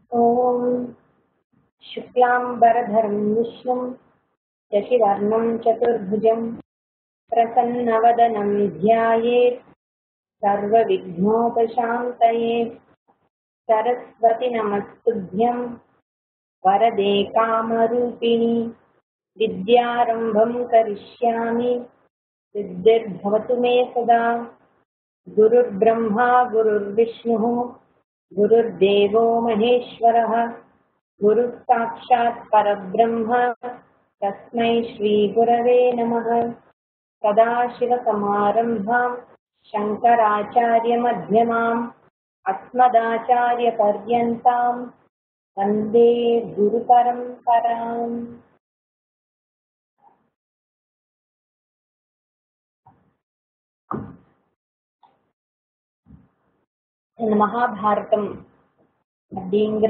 ॐ शुक्लाम्बरधरं विष्णुं शशिवर्णं चतुर्भुजं प्रसन्नवदनं ध्यायेत् सर्वविघ्नोपशान्तये सरस्वति नमस्तुभ्यं वरदे कामरूपिणि विद्यारम्भं करिष्यामि सिद्धिर्भवतु मे सदा गुरुर्ब्रह्मा गुरुर्विष्णुः गुरुर्देवो महेश्वरः गुरुः साक्षात् परब्रह्म तस्मै श्रीगुरवे नमः सदाशिवसमारम्भां शङ्कराचार्यमध्यमाम् अस्मदाचार्यपर्यन्तां वन्दे गुरुपरम्पराम् இந்த மகாபாரதம் அப்படிங்கிற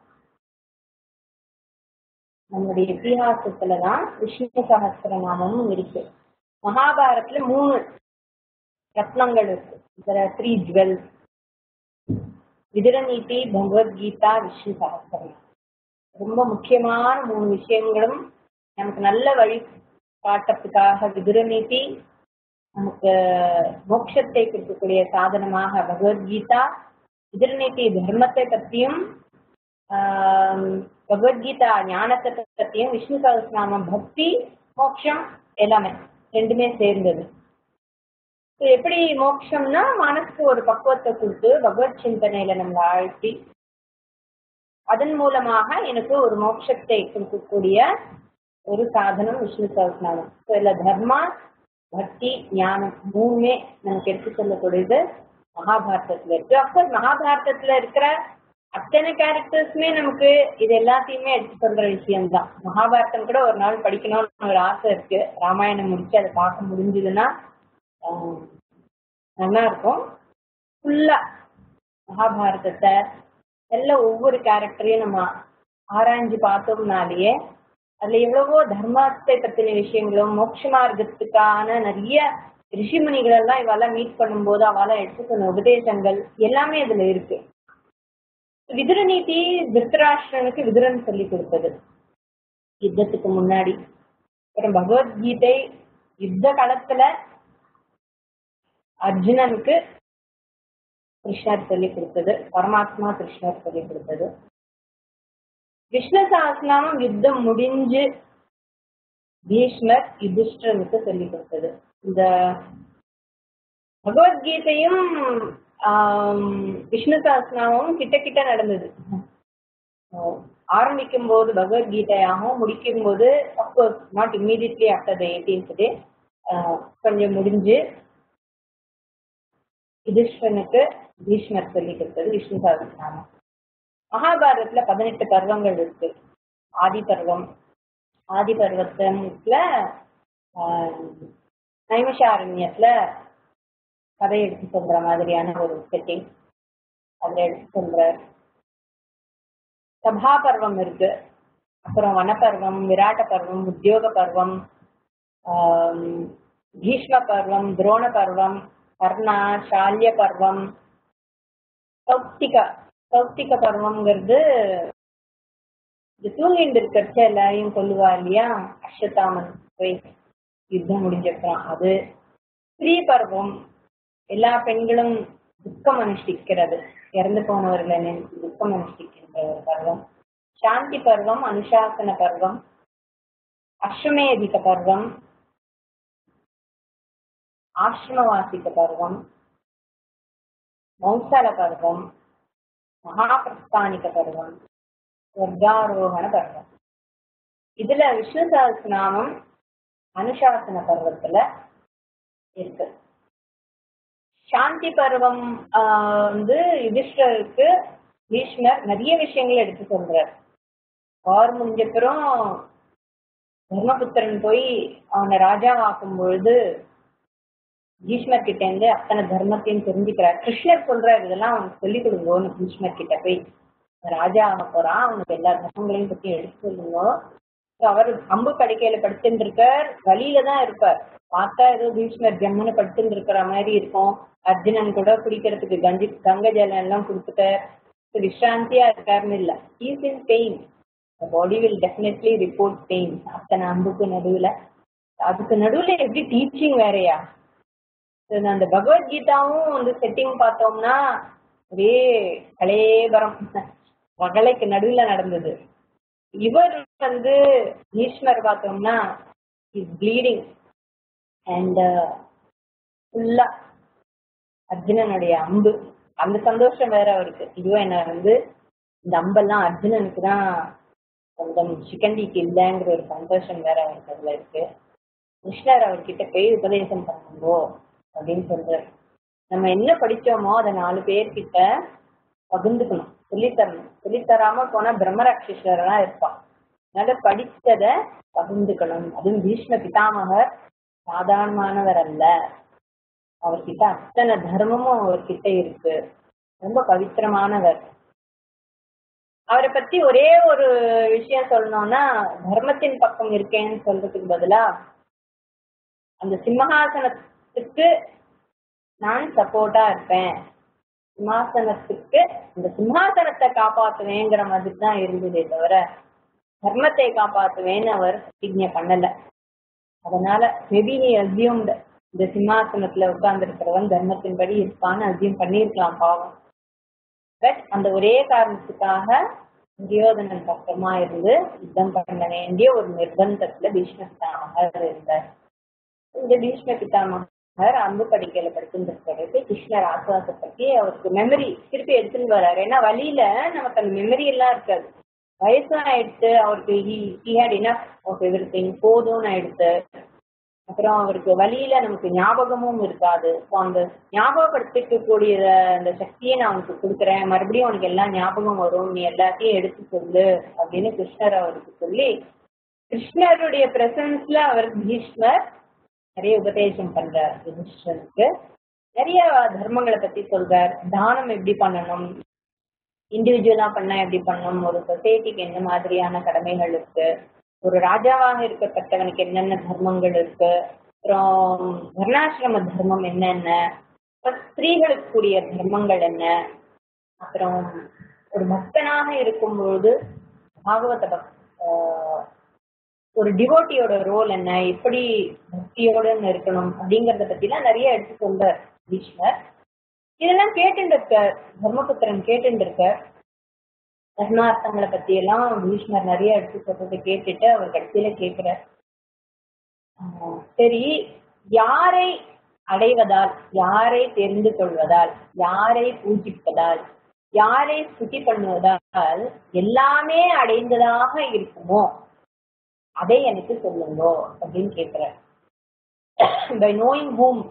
நம்மளுடைய இத்திஹாசத்துலதான் விஷ்ணு சகஸ்திரநாமமும் இருக்கு மகாபாரத்ல மூணு ரத்னங்கள் இருக்கு இதுல த்ரீ ஜுவல் விதிரநீதி பகவத்கீதா விஷ்ணு சகஸ்திரநாமம் ரொம்ப முக்கியமான மூணு விஷயங்களும் நமக்கு நல்ல வழி காட்டத்துக்காக விதுரநீதி நமக்கு மோட்சத்தை கொடுக்கக்கூடிய சாதனமாக பகவத்கீதா எதிர்நீதி தர்மத்தை பற்றியும் பகவத்கீதா ஞானத்தை பற்றியும் விஷ்ணு சகஸ்நாமம் பக்தி மோட்சம் எல்லாமே ரெண்டுமே சேர்ந்தது எப்படி மோட்சம்னா மனசுக்கு ஒரு பக்குவத்தை கொடுத்து பகவத் சிந்தனையில நம்மளை ஆழ்த்தி அதன் மூலமாக எனக்கு ஒரு மோட்சத்தை கொடுக்கக்கூடிய ஒரு சாதனம் விஷ்ணு சகஸ்நாமம் ஸோ இதுல தர்மா பக்தி ஞானம் மூணுமே நமக்கு எடுத்து சொல்லக்கூடியது மகாபாரதத்துல இருக்கு அப்கோர்ஸ் மகாபாரதத்துல இருக்கிற அத்தனை கேரக்டர்ஸுமே நமக்கு இது எல்லாத்தையுமே எடுத்து சொல்ற விஷயம்தான் மகாபாரதம் கூட ஒரு நாள் படிக்கணும்னு ஒரு ஆசை இருக்கு ராமாயணம் முடிச்சு அதை பார்க்க முடிஞ்சதுன்னா நல்லா இருக்கும் ஃபுல்லா மகாபாரதத்தை எல்லாம் ஒவ்வொரு கேரக்டரையும் நம்ம ஆராய்ஞ்சு பார்த்தோம்னாலேயே அதுல எவ்வளவோ தர்மத்தை பத்தின விஷயங்களும் மோட்ச மார்க்கத்துக்கான நிறைய ரிஷிமுனிகள் எல்லாம் இவெல்லாம் மீட் பண்ணும்போது அவெல்லாம் எடுத்து சொன்ன உபதேசங்கள் எல்லாமே அதுல இருக்கு விதுரநீதி திருத்தராஷ்டிரனுக்கு விதுரன் சொல்லி கொடுத்தது யுத்தத்துக்கு முன்னாடி அப்புறம் பகவத்கீதை யுத்த காலத்துல அர்ஜுனனுக்கு கிருஷ்ணர் சொல்லி கொடுத்தது பரமாத்மா கிருஷ்ணர் சொல்லி கொடுத்தது விஷ்ணு சஹஸ்நாமம் யுத்தம் முடிஞ்சு பீஷ்மர் யுதிஷ்டனுக்கு சொல்லி கொடுத்தது இந்த பகவத்கீதையும் விஷ்ணு சஹஸ்நாமமும் கிட்ட கிட்ட நடந்தது ஆரம்பிக்கும் போது பகவத்கீதையாகவும் முடிக்கும் போது of course not immediately after the eighteenth day கொஞ்சம் முடிஞ்சு யுதிஷ்டனுக்கு பீஷ்மர் சொல்லி கொடுத்தது விஷ்ணு சஹஸ்நாமம் மகாபாரதத்துல பதினெட்டு பருவங்கள் இருக்கு ஆதி பருவம் ஆதி பருவத்துல நைமஷாரண்யத்துல கதை எடுத்து சொல்ற மாதிரியான ஒரு செட்டிங் அதுல எடுத்து சொல்ற சபா பருவம் இருக்கு அப்புறம் வனப்பருவம் விராட்ட பருவம் உத்தியோக பருவம் பீஷ்ம பருவம் துரோண பருவம் கர்ணா சால்ய பருவம் சௌப்திகா சௌப்திக பருவம்ங்கிறது இது தூங்கிட்டு இருக்கிறச்ச எல்லாரையும் கொல்லுவா இல்லையா அஸ்வத்தாமன் போய் யுத்தம் முடிஞ்சப்புறம் அது ஸ்ரீ பருவம் எல்லா பெண்களும் துக்கம் அனுஷ்டிக்கிறது இறந்து போனவர்களை நினைத்து துக்கம் அனுஷ்டிக்கின்ற ஒரு பருவம் சாந்தி பருவம் அனுசாசன பருவம் அஸ்வமேதிக பருவம் ஆசிரமவாசிக பருவம் மௌசல பருவம் மகாபிரஸ்தானிக பருவம் சொர்க்காரோகண பருவம் இதுல விஷ்ணு சஹஸ்நாமம் அனுசாசன பருவத்துல இருக்கு சாந்தி பருவம் வந்து யுதிஷ்டருக்கு பீஷ்மர் நிறைய விஷயங்கள் எடுத்து சொல்றார் வார் முடிஞ்சப்புறம் தர்மபுத்திரன் போய் அவனை ராஜாவாக்கும் பொழுது பீஷ்மர் கிட்ட இருந்து அத்தனை தர்மத்தையும் தெரிஞ்சுக்கிறார் கிருஷ்ணர் சொல்றாரு இதெல்லாம் அவனுக்கு சொல்லிக் கொடுங்கோன்னு பீஷ்மர் கிட்ட போய் ராஜா ஆக போறான் அவனுக்கு எல்லா தர்மங்களையும் பத்தி எடுத்து சொல்லுங்க அவர் அம்பு கடிக்கையில படுத்துட்டு இருக்கார் வழியில தான் இருப்பார் பார்த்தா ஏதோ பீஷ்மர் ஜம்முன்னு படுத்துட்டு இருக்கிற மாதிரி இருக்கும் அர்ஜுனன் கூட குடிக்கிறதுக்கு கஞ்சி கங்கை ஜலம் எல்லாம் கொடுத்துட்டார் விஷ்ராந்தியா இருக்காருன்னு இல்ல is in pain body will definitely report pain அத்தனை அம்புக்கு நடுவுல அதுக்கு நடுவுல எப்படி டீச்சிங் வேறயா இது அந்த பகவத்கீதாவும் வந்து செட்டிங் பார்த்தோம்னா ஒரே கலேபரம் மகளைக்கு நடுவுல நடந்தது இவர் வந்து ஈஸ்வர் பார்த்தோம்னா இஸ் ப்ளீடிங் அண்ட் ஃபுல்லா அர்ஜுனனுடைய அம்பு அந்த சந்தோஷம் வேற அவருக்கு ஐயோ என்ன வந்து இந்த அம்பெல்லாம் அர்ஜுனனுக்கு தான் சொந்தம் சிக்கண்டிக்கு இல்லைங்கிற ஒரு சந்தோஷம் வேற அவருக்கு அதுல இருக்கு கிருஷ்ணர் அவர்கிட்ட போய் உபதேசம் பண்ணுங்கோ அப்படின்னு சொல்றாரு நம்ம என்ன படிச்சோமோ அதை நாலு பேர்கிட்ட பகிர்ந்துக்கணும் சொல்லித்தரணும் சொல்லித்தராம போனா பிரம்மராட்சேஸ்வரனா இருப்பான் அதனால படிச்சத பகிர்ந்துக்கணும் அதுவும் பீஷ்ம பிதாமகர் சாதாரணமானவர் அல்ல அவர்கிட்ட அத்தனை தர்மமும் அவர்கிட்ட இருக்கு ரொம்ப பவித்திரமானவர் அவரை பத்தி ஒரே ஒரு விஷயம் சொல்லணும்னா தர்மத்தின் பக்கம் இருக்கேன்னு சொல்றதுக்கு பதிலா அந்த சிம்ஹாசனத்துக்கு நான் சப்போர்ட்டா இருப்பேன் சிம்மாசனத்துக்கு இந்த சிம்மாசனத்தை காப்பாத்துவேங்கிற மாதிரி தான் இருந்ததே தவிர தர்மத்தை காப்பாத்துவேன்னு அவர் பிரதிஜை பண்ணல அதனால மேபி நீ அசியூம்டு இந்த சிம்மாசனத்துல உட்கார்ந்து இருக்கிறவன் தர்மத்தின்படி இருப்பான்னு அசியூம் பண்ணியிருக்கலாம் பாவம் பட் அந்த ஒரே காரணத்துக்காக துரியோதனன் பக்கமா இருந்து யுத்தம் பண்ண வேண்டிய ஒரு நிர்பந்தத்துல பீஷ்ம பிதாமகர் இருந்தார் இந்த பீஷ்ம பிதாமகர் அம்பு படிக்கையில படுத்துட்டு கிருஷ்ணர் ஆசுவாசப்படுத்தி அவருக்கு மெமரி திருப்பி எடுத்துன்னு வர்றாரு ஏன்னா வழியில நமக்கு அந்த மெமரி எல்லாம் இருக்காது வயசும் ஆயிடுத்து அவருக்கு he had enough of everything போதும்னு ஆயிடுத்து அப்புறம் அவருக்கு வழியில நமக்கு ஞாபகமும் இருக்காது ஸோ அந்த ஞாபகப்படுத்திக்கக்கூடிய அந்த சக்தியை நான் அவனுக்கு கொடுக்குறேன் மறுபடியும் அவனுக்கு எல்லாம் ஞாபகம் வரும் நீ எல்லாத்தையும் எடுத்து சொல்லு அப்படின்னு கிருஷ்ணர் அவருக்கு சொல்லி கிருஷ்ணருடைய பிரசன்ஸ்ல அவர் பீஷ்மர் நிறைய உபதேசம் பண்றார் யுதிஷ்டனுக்கு நிறைய தர்மங்களை பத்தி சொல்றார் தானம் எப்படி பண்ணணும் இண்டிவிஜுவலா பண்ணா எப்படி பண்ணணும் ஒரு சொசைட்டிக்கு என்ன மாதிரியான கடமைகள் இருக்கு ஒரு ராஜாவாக இருக்கப்பட்டவனுக்கு என்னென்ன தர்மங்கள் இருக்கு அப்புறம் வர்ணாசிரம தர்மம் என்னென்ன ஸ்திரீகளுக்கு கூடிய தர்மங்கள் என்ன அப்புறம் ஒரு பக்தனாக இருக்கும்பொழுது பாகவத பக் ஒரு டிவோட்டியோட ரோல் என்ன எப்படி பக்தியோட இருக்கணும் அப்படிங்கறத பத்திலாம் நிறைய எடுத்து சொல்றார் பீஷ்மர் இதெல்லாம் கேட்டுட்டு இருக்கார் தர்மபுத்திரன் கேட்டுட்டு இருக்கார் தர்மார்த்தங்களை பத்தி எல்லாம் பீஷ்மர் நிறைய எடுத்து சொல்றதை கேட்டுட்டு அவர் கடைசியில கேட்கிறார் சரி யாரை அடைவதால் யாரை தெரிந்து கொள்வதால் யாரை பூஜிப்பதால் யாரை ஸ்துதி பண்ணுவதால் எல்லாமே அடைந்ததாக இருக்குமோ அதை எனக்கு சொல்லுங்க அப்படின்னு கேட்கிறார் by knowing whom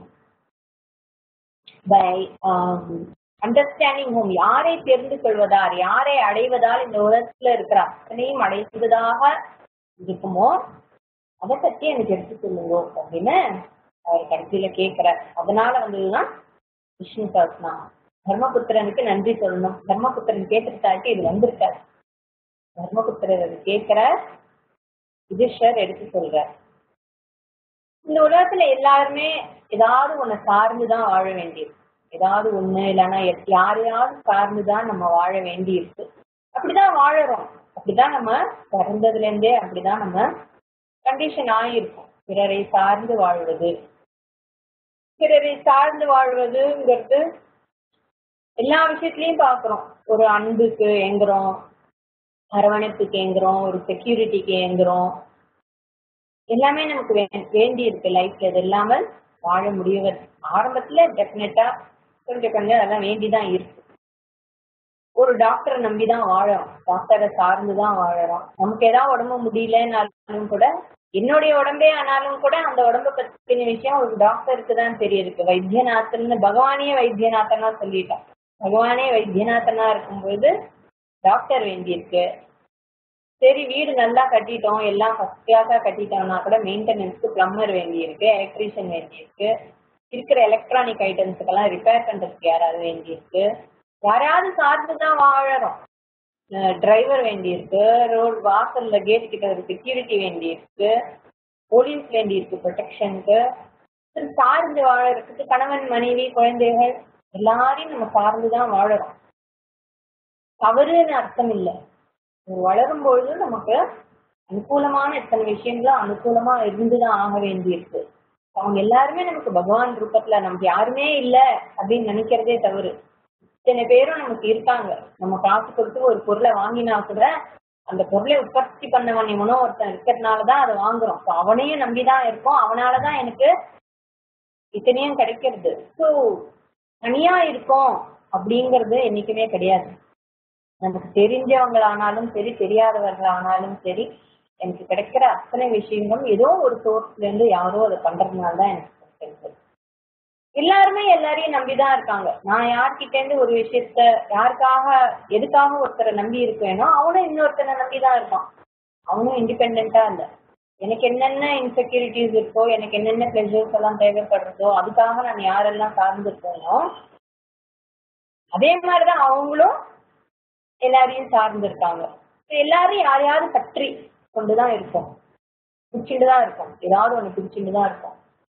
by understanding whom யாரை தெரிந்து கொள்வதால் யாரை அடைவதால் இந்த உலகத்துல இருக்கிற அத்தனையும் அடைந்ததாக இருக்குமோ அதை பத்தி எனக்கு எடுத்து சொல்லுங்க அப்படின்னு அவர் கடைசியில கேட்கிறார் அதனால வந்ததுதான் விஷ்ணு சஹஸ்ரநாமம் தர்மபுத்திரனுக்கு நன்றி சொல்லணும் தர்மபுத்திரன் கேட்டுட்டாட்டி இது வந்திருக்காரு தர்மபுத்திரர் அது கேட்கிறார் யுதிஷ்டர் எடுத்து சொல்றார் இந்த உலகத்துல எல்லாருமே ஏதாவது ஒண்ணு சார்ந்துதான் வாழ வேண்டியது ஏதாவது ஒண்ணு இல்லைன்னா யாரையாவது சார்ந்துதான் நம்ம வாழ வேண்டி இருக்கு அப்படிதான் வாழறோம் அப்படிதான் நம்ம பிறந்ததுல இருந்தே அப்படிதான் நம்ம கண்டிஷன் ஆயிருக்கும் பிறரை சார்ந்து வாழ்வது பிறரை சார்ந்து வாழ்வதுங்கிறது எல்லா விஷயத்திலயும் பாக்குறோம் ஒரு அன்புக்கு ஏங்குறோம் அரவணைப்புக்கு ஏங்குறோம் ஒரு செக்யூரிட்டிக்கு ஏங்குறோம் எல்லாமே நமக்கு வேண்டி இருக்கு லைஃப்ல இது இல்லாமல் வாழ முடியவர் ஆரம்பத்துல டெஃபினட்டா கொஞ்சம் கொஞ்சம் அதெல்லாம் வேண்டிதான் இருக்கு ஒரு டாக்டரை நம்பி தான் வாழறோம் டாக்டரை சார்ந்து தான் வாழறோம் நமக்கு ஏதாவது உடம்பு முடியலன்னாலும் கூட என்னுடைய உடம்பே ஆனாலும் கூட அந்த உடம்ப பத்தின விஷயம் ஒரு டாக்டருக்கு தான் தெரியிருக்கு வைத்தியநாதன் பகவானே வைத்தியநாதனா சொல்லிட்டான் பகவானே வைத்தியநாதனா இருக்கும்போது டாக்டர் வேண்டியிருக்கு சரி வீடு நல்லா கட்டிட்டோம் எல்லாம் ஃபர்ஸ்ட் கிளாஸா கட்டிட்டோம்னா கூட மெயின்டெனன்ஸ்க்கு பிளம்பர் வேண்டியிருக்கு எலக்ட்ரீஷியன் வேண்டியிருக்கு இருக்கிற எலக்ட்ரானிக் ஐட்டம்ஸுக்கெல்லாம் ரிப்பேர் பண்றதுக்கு யாராவது வேண்டியிருக்கு யாராவது சார்ந்து தான் வாழறோம் டிரைவர் வேண்டியிருக்கு ரோடு வாசல்ல கேட் கிட்ட ஒரு செக்யூரிட்டி வேண்டியிருக்கு போலீஸ் வேண்டியிருக்கு ப்ரொடெக்ஷனுக்கு சார்ந்து வாழறதுக்கு கணவன் மனைவி குழந்தைகள் எல்லாரையும் நம்ம சார்ந்து தான் வாழறோம் தவறுன்னு அர்த்தம் இல்லை வளரும் பொழுது நமக்கு அனுகூலமான எத்தனை விஷயங்களும் அனுகூலமா இருந்துதான் ஆக வேண்டியிருக்கு அவங்க எல்லாருமே நமக்கு பகவான் ரூபத்துல நமக்கு யாருமே இல்ல அப்படின்னு நினைக்கிறதே தவறு இத்தனை பேரும் நமக்கு இருக்காங்க நம்ம காசு கொடுத்து ஒரு பொருளை வாங்கினா கூட அந்த பொருளை உற்பத்தி பண்ணவன் இவனோ ஒருத்தன் இருக்கிறதுனாலதான் அதை வாங்குறோம் So அவனையும் நம்பிதான் இருக்கோம் அவனாலதான் எனக்கு இத்தனையும் கிடைக்கிறது ஸோ தனியா இருக்கோம் அப்படிங்கிறது என்னைக்குமே கிடையாது நமக்கு தெரிஞ்சவங்களானாலும் சரி தெரியாதவர்களானாலும் சரி எனக்கு கிடைக்கிற அத்தனை விஷயங்களும் ஏதோ ஒரு சோர்ஸ்ல இருந்து யாரோ அதை பண்றதுனால தான் எனக்கு கிடைக்கிறது எல்லாருமே எல்லாரையும் நம்பிதான் இருக்காங்க நான் யார்கிட்ட இருந்து ஒரு விஷயத்த யாருக்காக எதுக்காக ஒருத்தரை நம்பி இருக்கேனோ அவனும் இன்னொருத்தனை நம்பிதான் இருக்கான் அவனும் இண்டிபெண்டா இல்ல எனக்கு என்னென்ன இன்செக்யூரிட்டிஸ் இருக்கோ எனக்கு என்னென்ன பிளெஷர்ஸ் எல்லாம் தேவைப்படுறதோ அதுக்காக நான் யாரெல்லாம் சார்ந்து இருக்கேனோ அதே மாதிரிதான் அவங்களும் எல்லாரையும் சார்ந்து இருக்காங்க எல்லாரும் யாரையாவது பற்றி கொண்டுதான் இருக்கோம் பிடிச்சிட்டு தான் இருக்கோம் ஏதாவது ஒண்ணு பிடிச்சிட்டு தான் இருக்கோம்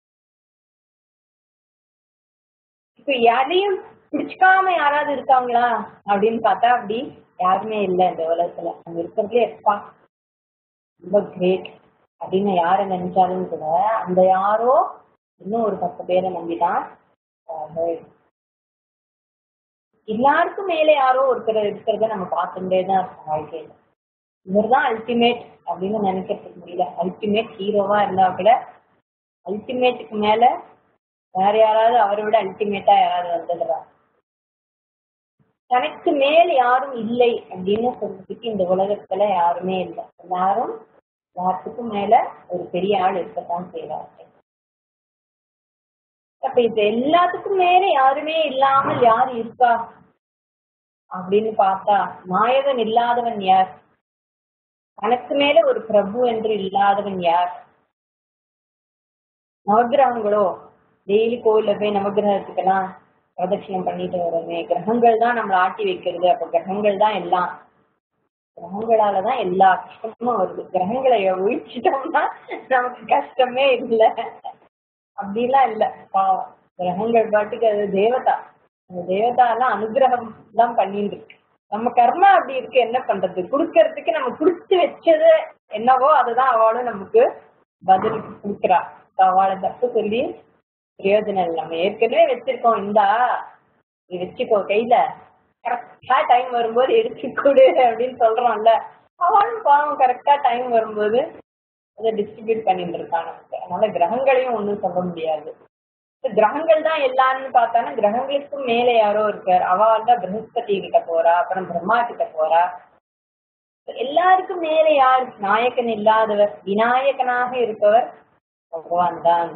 இப்ப யாரையும் பிடிச்சிக்காம யாராவது இருக்காங்களா அப்படின்னு பார்த்தா அப்படி யாருமே இல்லை இந்த உலகத்துல அங்க இருக்கிறதுலே எப்பா ரொம்ப கிரேட் அப்படின்னு யாரை நினைச்சாலும் கூட அந்த யாரோ இன்னும் ஒரு பத்து பேரை நம்பிதான் ஆஹ், எல்லாருக்கும் மேலே யாரோ ஒருத்தர் இருக்கிறத நம்ம பார்த்துட்டே தான் இருக்கோம் வாழ்க்கையில இவர் தான் அல்டிமேட் அப்படின்னு நினைக்கிறதுக்கு முடியல அல்டிமேட் ஹீரோவா இருந்தா கூட அல்டிமேட்டுக்கு மேல வேற யாராவது அவரை விட அல்டிமேட்டா யாராவது வந்துடுறா தனக்கு மேல் யாரும் இல்லை அப்படின்னு சொல்றதுக்கு இந்த உலகத்துல யாருமே இல்லை எல்லாரும் எல்லாத்துக்கும் மேல ஒரு பெரிய ஆள் இருக்கத்தான் செய்வாங்க அப்ப இப்ப எல்லாத்துக்கும் மேல யாருமே இல்லாமல் யார் இருக்கா அப்படின்னு பார்த்தா நாயகன் இல்லாதவன் யார் தனக்கு மேல ஒரு பிரபு என்று இல்லாதவன் யார் நவகிரகங்களோ டெய்லி கோயில்ல போய் நவகிரகத்துக்கெல்லாம் பிரதட்சிணம் பண்ணிட்டு வரோமே கிரகங்கள் தான் நம்மளை ஆட்டி வைக்கிறது அப்ப கிரகங்கள் தான் எல்லாம் கிரகங்களால தான் எல்லா கஷ்டமும் வருது கிரகங்களை ஒழிச்சிட்டோம்னா நமக்கு கஷ்டமே இல்லை அப்படிலாம் இல்ல பாவம் கிரகங்கள் பாட்டுக்கு அது தேவதா அந்த தேவதா எல்லாம் அனுகிரகம் தான் பண்ணிட்டு இருக்கு நம்ம கர்மா அப்படி இருக்கு என்ன பண்றது குடுக்கறதுக்கு நம்ம குடுத்து வச்சது என்னவோ அதுதான் அவளும் நமக்கு பதில் கொடுக்குறா அவளை தப்பு சொல்லி பிரயோஜனம் இல்லை நம்ம ஏற்கனவே வச்சிருக்கோம் இந்தா நீ வச்சுக்கோ கையில கரெக்டா டைம் வரும்போது எடுத்து கொடு அப்படின்னு சொல்றோம்ல அவளும் பாவம் கரெக்டா டைம் வரும்போது அதை டிஸ்ட்ரிபியூட் பண்ணிட்டு இருக்கான் நமக்கு அதனால கிரகங்களையும் ஒண்ணும் சொல்ல முடியாது இப்ப கிரகங்கள் தான் எல்லாம்னு பார்த்தானா கிரகங்களுக்கும் மேலே யாரோ இருக்கார் அவள் தான் பிரகஸ்பதி கிட்ட போறா அப்புறம் பிரம்மா கிட்ட போறா எல்லாருக்கும் மேலே யார் நாயகன் இல்லாதவர் விநாயகனாக இருப்பவர் பகவான் தான்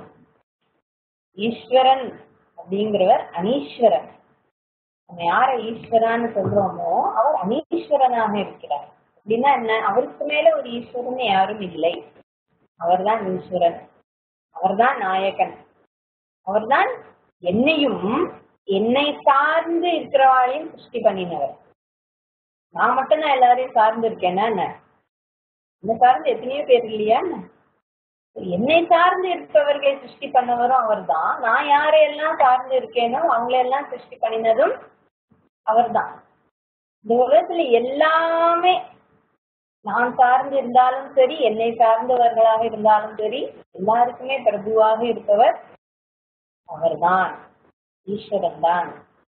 ஈஸ்வரன் அப்படிங்கிறவர் அனீஸ்வரன் நம்ம யார ஈஸ்வரான்னு சொல்றோமோ அவர் அனீஸ்வரனாக இருக்கிறார் அப்படின்னா என்ன அவருக்கு மேல ஒரு ஈஸ்வரன் யாரும் இல்லை அவர்தான் ஈஸ்வரன் அவர்தான் நாயகன் அவர்தான் என்னையும் என்னை சார்ந்து இருக்கிறவாளையும் சிருஷ்டி பண்ணினவர் நான் மட்டும்தான் எல்லாரையும் சார்ந்து இருக்கேன்னா என்ன என்னை சார்ந்து எத்தனையோ பேர் இல்லையா என்ன என்னை சார்ந்து இருப்பவர்களை சிருஷ்டி பண்ணவரும் அவர்தான் நான் யாரையெல்லாம் சார்ந்து இருக்கேனோ அவங்களெல்லாம் சிருஷ்டி பண்ணினதும் அவர்தான் இந்த உலகத்துல எல்லாமே நான் சார்ந்து இருந்தாலும் சரி என்னை சார்ந்தவர்களாக இருந்தாலும் சரி எல்லாருக்குமே பிரபுவாக இருப்பவர் அவர்தான் ஈஸ்வரன் தான்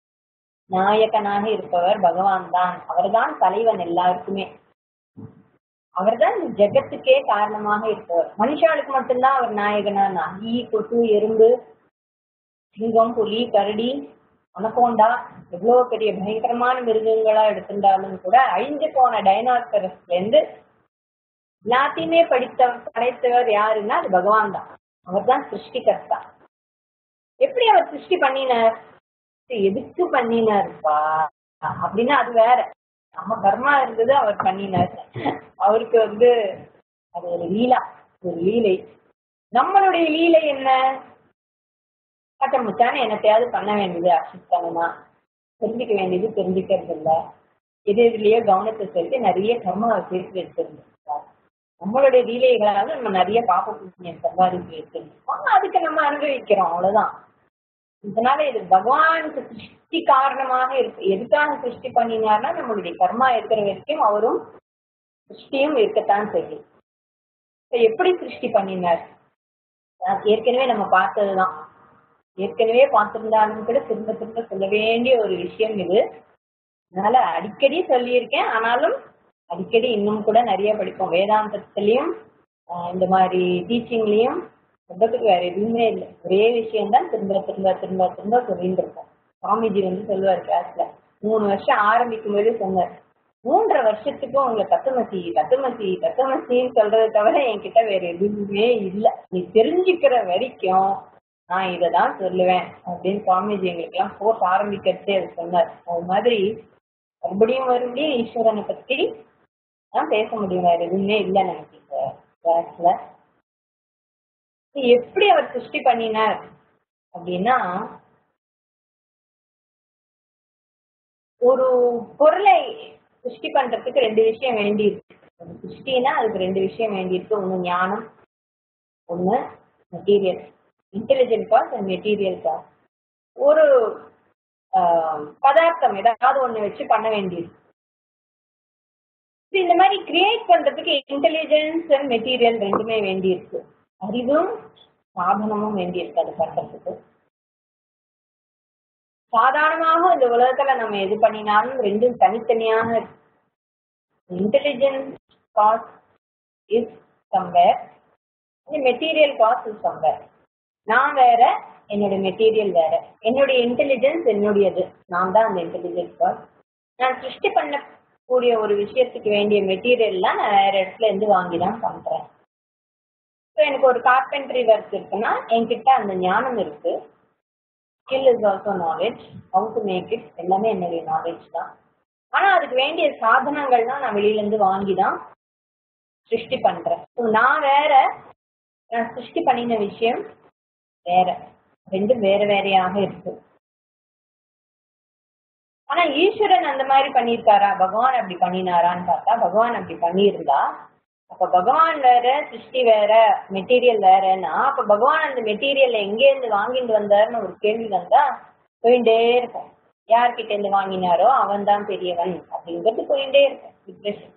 நாயகனாக இருப்பவர் பகவான் தான் அவர்தான் தலைவன் எல்லாருக்குமே அவர்தான் இந்த ஜெகத்துக்கே காரணமாக இருப்பவர் மனுஷாளுக்கு மட்டும்தான் அவர் நாயகனா ஈ கொசு எறும்பு சிங்கம் புலி கரடி அனகோண்டா எவ்வளவு பெரிய பயங்கரமான மிருகங்களா எடுத்திருந்தாலும் கூட அழிஞ்சு போன டைனாசரஸ்ல இருந்து எல்லாத்தையுமே படித்த படைத்தவர் யாருன்னா அது பகவான் தான் அவர் தான் சிருஷ்டிகர்த்தா எப்படி அவர் சிருஷ்டி பண்ணினார் எதுக்கு பண்ணினார்ப்பா அப்படின்னா அது வேற நம்ம கர்மா இருந்தது அவர் பண்ணினார் அவருக்கு வந்து அது ஒரு லீலா ஒரு லீலை நம்மளுடைய லீலை என்ன கட்டமுச்சான என்னத்தையாவது பண்ண வேண்டியது அசித்தனமா தெரிஞ்சுக்க வேண்டியது தெரிஞ்சுக்கிறது இல்ல எது இதுலயோ கவனத்தை செலுத்தி நிறைய கர்மாவை சேர்த்து வச்சிருந்திருக்கோம் நம்மளுடைய லீலைகளால நம்ம நிறைய பாப்ப புண்ணியம் சம்பாதிச்சு வச்சிருக்கோம் அதுக்கு நம்ம அனுபவிக்கிறோம் அவ்வளவுதான் இதனால இது பகவானுக்கு சிருஷ்டி காரணமாக இருக்கு எதுக்காக சிருஷ்டி பண்ணினார்னா நம்மளுடைய கர்மா இருக்கிற வரைக்கும் அவரும் சிருஷ்டியும் இருக்கத்தான் செய்யும் இப்ப எப்படி சிருஷ்டி பண்ணினார் அது ஏற்கனவே நம்ம பார்த்ததுதான் ஏற்கனவே பார்த்திருந்தாலும் கூட திரும்ப திரும்ப சொல்ல வேண்டிய ஒரு விஷயம் இது அதனால அடிக்கடி சொல்லியிருக்கேன் ஆனாலும் அடிக்கடி இன்னும் கூட நிறைய படிப்போம் வேதாந்தத்திலையும் ஆஹ் இந்த மாதிரி டீச்சிங்லயும் சொல்றதுக்கு வேற எதுவுமே இல்லை ஒரே விஷயம்தான் திரும்ப திரும்ப திரும்ப திரும்ப சொல்லிட்டு இருக்கோம் சுவாமிஜி வந்து சொல்லுவார் கிளாஸ்ல மூணு வருஷம் ஆரம்பிக்கும் போதே சொன்னார் மூன்றரை வருஷத்துக்கும் உங்களை தத்துமசி தத்துமசி தத்துமசின்னு சொல்றதை தவிர என்கிட்ட வேற எதுவுமே இல்லை நீ தெரிஞ்சுக்கிற வரைக்கும் நான் இதை தான் சொல்லுவேன் அப்படின்னு சுவாமிஜி எங்களுக்கு எல்லாம் கோர்ஸ் ஆரம்பிக்கிறதே அது சொன்னார் அது மாதிரி மறுபடியும் மறுபடியும் ஈஸ்வரனை பத்தி தான் பேச முடியும் வேற எதுவுமே இல்லை நமக்கு இந்த கிளாஸ்ல எப்படி அவர் சிருஷ்டி பண்ணினார் அப்படின்னா ஒரு பொருளை சிருஷ்டி பண்றதுக்கு ரெண்டு விஷயம் வேண்டி இருக்கு ஒரு சிருஷ்டினா அதுக்கு ரெண்டு விஷயம் வேண்டி இருக்கு ஒண்ணு ஞானம் ஒண்ணு material intelligent cause and material cause ஒரு ஆஹ், பதார்த்தம் ஏதாவது ஒண்ணு வச்சு பண்ண வேண்டியிருக்கு இது இந்த மாதிரி கிரியேட் பண்றதுக்கு இன்டெலிஜென்ஸ் அண்ட் மெட்டீரியல் ரெண்டுமே வேண்டி இருக்கு அறிவும் சாதனமும் வேண்டி இருக்கு அது பண்றதுக்கு சாதாரணமாக இந்த உலகத்துல நம்ம எது பண்ணினாலும் ரெண்டும் தனித்தனியாக இருக்கு intelligence cause is somewhere material cause is somewhere நான் வேற என்னுடைய மெட்டீரியல் வேற என்னுடைய இன்டெலிஜென்ஸ் என்னுடையது நான் தான் அந்த இன்டெலிஜென்ஸ் காஸ் நான் சிருஷ்டி பண்ணக்கூடிய ஒரு விஷயத்துக்கு வேண்டிய மெட்டீரியல்லாம் நான் வேற இடத்துல இருந்து வாங்கி தான் பண்றேன் ஸோ எனக்கு ஒரு கார்பென்ட்ரி ஒர்க் இருக்குன்னா என்கிட்ட அந்த ஞானம் இருக்கு skill is also knowledge how to make it எல்லாமே என்னுடைய நாலேஜ் தான் ஆனா அதுக்கு வேண்டிய சாதனங்கள்லாம் நான் வெளியில இருந்து வாங்கி தான் சிருஷ்டி பண்றேன் ஸோ நான் வேற நான் சிருஷ்டி பண்ணின விஷயம் வேற ரெண்டும் வேற வேறையாக இருக்கு ஆனா ஈஸ்வரன் அந்த மாதிரி பண்ணியிருக்காரா பகவான் அப்படி பண்ணினாரான்னு பார்த்தா பகவான் அப்படி பண்ணியிருந்தா அப்ப பகவான் வேற சிருஷ்டி வேற மெட்டீரியல் வேறன்னா அப்ப பகவான் அந்த மெட்டீரியல் எங்கே இருந்து வாங்கிட்டு வந்தாருன்னு ஒரு கேள்வி வந்தா போயிட்டே இருக்கும் யார்கிட்ட இருந்து வாங்கினாரோ அவன் தான் பெரியவன் அப்படிங்கிறது போயிட்டே இருக்கும் டிப்ரெஷன்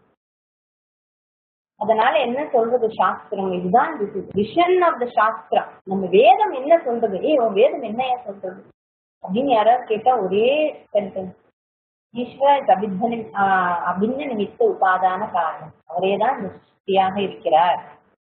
அதனால என்ன சொல்றது சாஸ்திரம் இதுதான் விஷன் ஆஃப் த சாஸ்திரம் நம்ம வேதம் என்ன சொல்றது ஏ உன் வேதம் என்னையா சொல்றது அப்படின்னு யாராவது கேட்டா ஒரே சென்டென்ஸ் ஈஸ்வர அபித்தனி அபின்ன நிமித்த உபாதான காரணம் அவரே தான் சிருஷ்டியாக இருக்கிறார்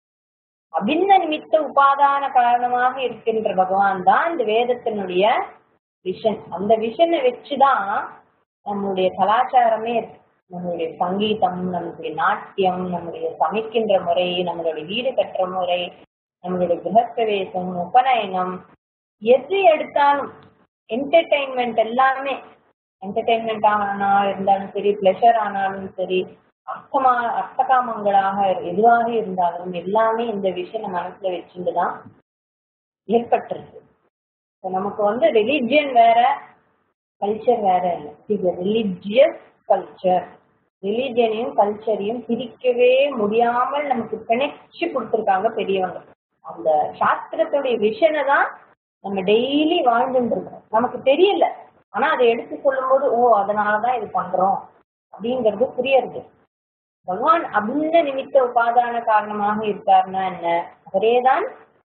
அபின்ன நிமித்த உபாதான காரணமாக இருக்கின்ற பகவான் தான் இந்த வேதத்தினுடைய விஷன் அந்த விஷனை வச்சுதான் நம்மளுடைய கலாச்சாரமே இருக்கு நம்மளுடைய சங்கீதம் நம்மளுடைய நாட்டியம் நம்மளுடைய சமைக்கின்ற முறை நம்மளுடைய வீடு கட்டுற முறை நம்மளுடைய கிரகப்பிரவேசம் உபநயனம் எது எடுத்தாலும் என்டர்டைன்மெண்ட் எல்லாமே என்டர்டைன்மெண்ட் ஆனா இருந்தாலும் சரி பிளஷர் ஆனாலும் சரி அர்த்தமா அர்த்தகாமங்களாக எதுவாக இருந்தாலும் எல்லாமே இந்த விஷயம் மனசுல வச்சுட்டு தான் ஏற்பட்டிருக்கு இப்போ நமக்கு வந்து ரிலிஜியன் வேற கல்ச்சர் வேற இல்லை இது ரிலிஜியஸ் கல்ச்சர் ரிலிஜியனையும் கல்ச்சரையும் பிரிக்கவே முடியாமல் நமக்கு பிணைச்சு கொடுத்துருக்காங்க பெரியவங்க அந்த சாஸ்திரத்துடைய விஷனை தான் நம்ம டெய்லி வாழ்ந்துட்டு இருக்கோம் நமக்கு தெரியல ஆனா அதை எடுத்து சொல்லும்போது ஓ அதனாலதான் இது பண்றோம் அப்படிங்கிறது புரியுறது பகவான் அபிந்த நிமித்த உபாதான காரணமாக இருக்காருன்னா என்ன அவரே தான்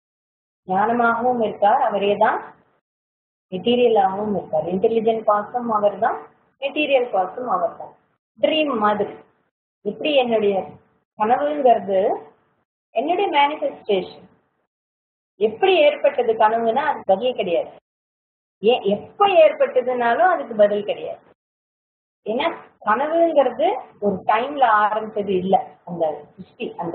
ஞானமாகவும் இருக்கார் அவரே தான் மெட்டீரியலாகவும் இருக்கார் இன்டெலிஜென்ட் காசும் அவர் தான் மெட்டீரியல் காசும் அவர் தான் ட்ரீம் மாதிரி எப்படி என்னுடைய கனவுங்கிறது என்னுடைய மேனிஃபெஸ்டேஷன் எப்படி ஏற்பட்டது கனவுனா அது பதில் கிடையாது ஏன் எப்ப ஏற்பட்டதுனாலும் அதுக்கு பதில் கிடையாது ஏன்னா கனவுங்கிறது ஒரு டைம்ல ஆரம்பிச்சது இல்ல அந்த சிருஷ்டி அந்த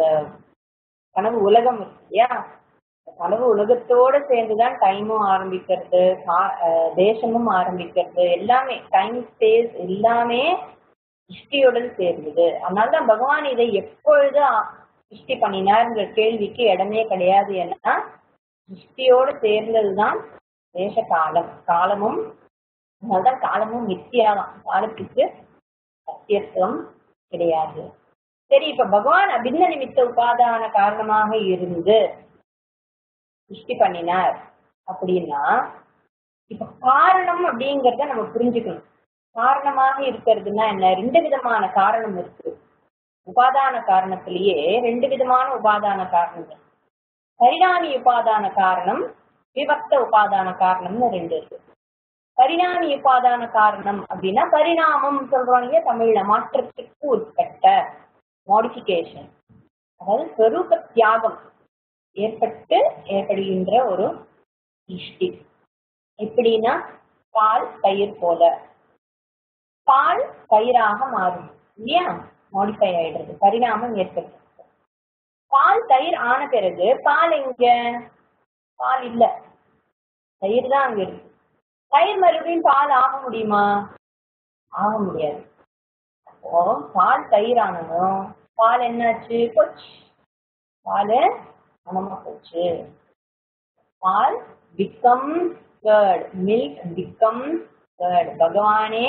கனவு உலகம் இருக்கு இல்லையா கனவு உலகத்தோட சேர்ந்துதான் டைமும் ஆரம்பிக்கிறது தேசமும் ஆரம்பிக்கிறது எல்லாமே டைம் ஸ்பேஸ் எல்லாமே சிருஷ்டியுடன் சேர்ந்தது அதனாலதான் பகவான் இதை எப்பொழுது சிருஷ்டி பண்ணினார்ங்கிற கேள்விக்கு இடமே கிடையாது ஏன்னா சிருஷ்டியோடு சேர்ந்ததுதான் தேச காலம் காலமும் அதனால்தான் காலமும் மித்தியாதான் காலத்துக்கு சத்தியத்துவம் கிடையாது சரி இப்ப பகவான் அபிந்த நிமித்த உபாதான காரணமாக இருந்து சிருஷ்டி பண்ணினார் அப்படின்னா இப்ப காரணம் அப்படிங்கறத நம்ம புரிஞ்சுக்கணும் காரணமாக இருக்கிறதுனா என்ன ரெண்டு விதமான காரணம் இருக்கு உபாதான காரணத்திலேயே ரெண்டு விதமான உபாதான காரணங்கள் பரிணாமி உபாதான காரணம் விவக்த உபாதான காரணம்னு ரெண்டு இருக்கு பரிணாமி உபாதான காரணம் அப்படின்னா பரிணாமம் சொல்றோம் இல்லையா தமிழ்ல மாற்றத்துக்கு உட்பட்ட மாடிஃபிகேஷன் அதாவது ஸ்வரூப தியாகம் ஏற்பட்டு ஏற்படுகின்ற ஒரு இஷ்டி எப்படின்னா பால் தயிர் போல பால் தயிராக மாறும் இல்லையா மாடிஃபை ஆயிடுறது பரிணாமம் ஏற்படுது பால் தயிர் ஆன பிறகு பால் எங்க பால் இல்ல தயிர் தான் அங்க இருக்கு தயிர் மறுபடியும் பால் ஆக முடியுமா ஆக முடியாது அப்போ பால் தயிர் ஆனதும் பால் என்னாச்சு போச்சு பால் மனமா போச்சு பால் become curd milk become curd பகவானே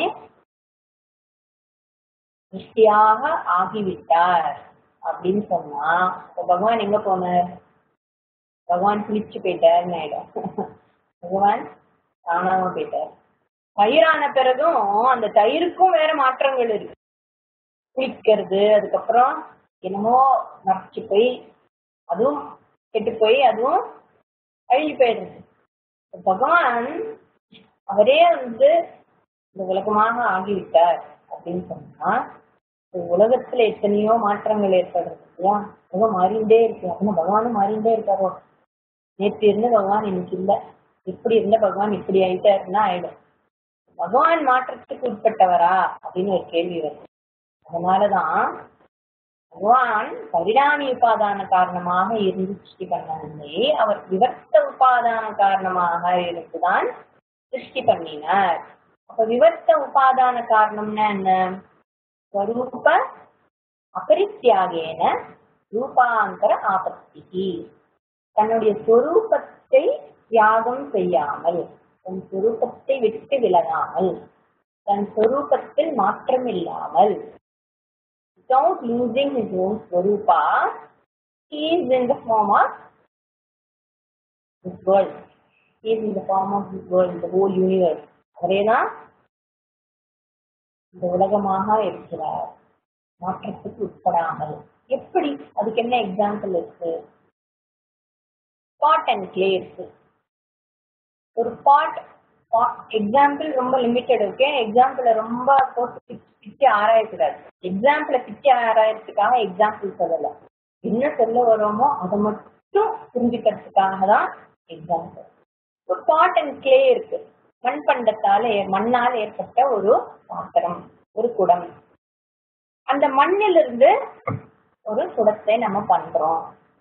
சிருஷ்டியாக ஆகிவிட்டார் அப்படின்னு சொன்னா அப்ப பகவான் எங்க போனார் பகவான் குளிச்சு போயிட்டார்னு ஆயிடும் பகவான் காணாம போயிட்டார் தயிரான பிறகும் அந்த தயிருக்கும் வேற மாற்றங்கள் இருக்கு குளிக்கிறது அதுக்கப்புறம் என்னமோ மறைச்சு போய் அதுவும் கெட்டு போய் அதுவும் அழிஞ்சு போயிடுறது பகவான் அவரே வந்து இந்த உலகமாக ஆகிவிட்டார் அப்படின்னு சொன்னா இந்த உலகத்துல எத்தனையோ மாற்றங்கள் ஏற்படுறது இல்லையா உலகம் மாறிண்டே இருக்கு அப்படின்னா பகவானும் மாறிண்டே இருக்காரோ நேற்று இருந்த பகவான் இன்னைக்கு இல்ல இப்படி இருந்த பகவான் இப்படி ஆயிட்டாருன்னா ஆயிடும் பகவான் மாற்றத்துக்கு உட்பட்டவரா அப்படின்னு ஒரு கேள்வி வருது அதனாலதான் பகவான் பரிணாமி உபாதான காரணமாக இருந்து சிருஷ்டி பண்ணவில்லை அவர் விவர்த்த உபாதான காரணமாக இருந்துதான் சிருஷ்டி பண்ணினார் அப்ப விவர்த்த உபாதான காரணம்னா என்ன ஸ்வரூப அபரித்தியாகேன ரூபாந்தர ஆபத்தி தன்னுடைய சொரூபத்தை தியாகம் செய்யாமல் தன் சொரூபத்தை விட்டு விலகாமல் தன் சொரூபத்தில் மாற்றம் இல்லாமல் without losing his own swarupa, he is in the form of this world. He is in the form of this world, the whole universe. அவரேதான் இந்த உலகமாக இருக்கிறார் மாற்றத்துக்கு உட்படாமல் எப்படி அதுக்கு என்ன எக்ஸாம்பிள் இருக்கு பாட் அண்ட் கிளே இருக்கு ஒரு பாட் எக்ஸாம்பிள் ரொம்ப லிமிட்டட் ஓகே எக்ஸாம்பிள ரொம்ப போட்டு பிச்சு பிச்சு ஆராயக்கூடாது எக்ஸாம்பிள பிச்சு ஆராயறதுக்காக எக்ஸாம்பிள் சொல்லல என்ன சொல்ல வரோமோ அதை மட்டும் புரிஞ்சுக்கிறதுக்காக தான் எக்ஸாம்பிள் ஒரு பாட் அண்ட் கிளே இருக்கு மண் பண்டத்தால ஏ- மண்ணால் ஏற்பட்ட ஒரு பாத்திரம் ஒரு குடம் அந்த மண்ணிலிருந்து ஒரு குடத்தை நம்ம பண்றோம்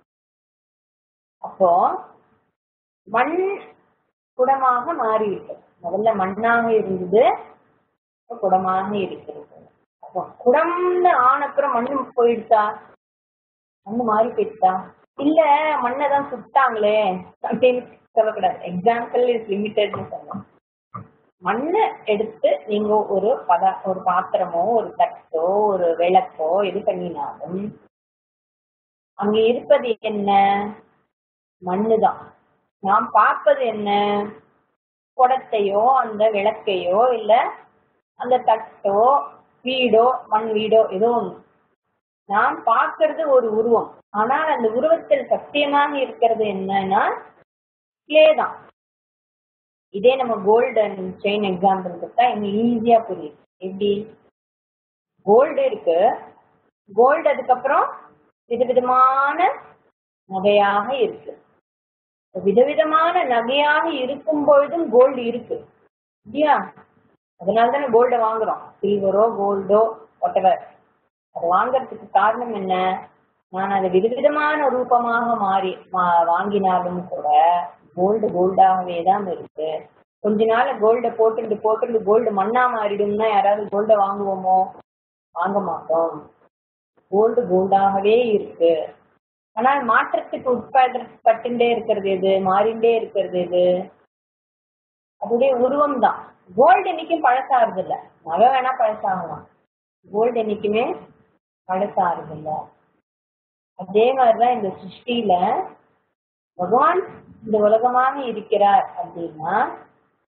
அப்போ மண் குடமாக மாறிவிட்டது முதல்ல மண்ணாக இருந்தது இப்ப குடமாக இருக்கிறது அப்போ குடம்னு ஆனப்புறம் மண்ணு போயிடுச்சா மண்ணு மாறி போயிடுச்சா இல்ல மண்ணை தான் சுட்டாங்களே அப்படின்னு சொல்லக்கூடாது எக்ஸாம்பிள் இஸ் லிமிட்டட்னு சொல்லலாம் மண்ணை எடுத்து நீங்க ஒரு பத ஒரு பாத்திரமோ ஒரு தட்டோ ஒரு விளக்கோ எது பண்ணினாலும் அங்க இருப்பது என்ன மண்ணுதான் நாம் பார்ப்பது என்ன குடத்தையோ அந்த விளக்கையோ இல்ல அந்த தட்டோ வீடோ மண் வீடோ ஏதோ ஒண்ணு நாம் பார்க்கிறது ஒரு உருவம் ஆனால் அந்த உருவத்தில் சத்தியமாக இருக்கிறது என்னன்னா clay தான் இதே நம்ம கோல்டன் செயின் எக்ஸாம்பிள் கொடுத்தா இன்னும் ஈஸியா புரியுது எப்படி கோல்டு இருக்கு கோல்டு அதுக்கப்புறம் விதவிதமான நகையாக இருக்கு விதவிதமான நகையாக இருக்கும் பொழுதும் கோல்டு இருக்கு இல்லையா அதனால தானே கோல்டை வாங்குறோம் சில்வரோ கோல்டோ whatever அது வாங்குறதுக்கு காரணம் என்ன நான் அதை விதவிதமான ரூபமாக மாறி மா- வாங்கினாலும் கூட கோல்டு கோல்டாகவே தான் இருக்கு கொஞ்ச நாள் கோல்ட போட்டுட்டு போட்டுட்டு கோல்டு மண்ணா மாறிடும்னா யாராவது கோல்ட வாங்குவோமோ வாங்க மாட்டோம் கோல்டு கோல்டாகவே இருக்கு ஆனால் மாற்றத்துக்கு உட்பட்டுட்டே இருக்கிறது எது மாறிண்டே இருக்கிறது எது அதுடைய உருவம் தான் கோல்டு என்னைக்கும் பழசாறது இல்ல நகை வேணா பழசாகலாம் கோல்டு என்னைக்குமே பழசாறது இல்ல அதே மாதிரிதான் இந்த சிருஷ்டியில பகவான் இந்த உலகமாக இருக்கிறார் அப்படின்னா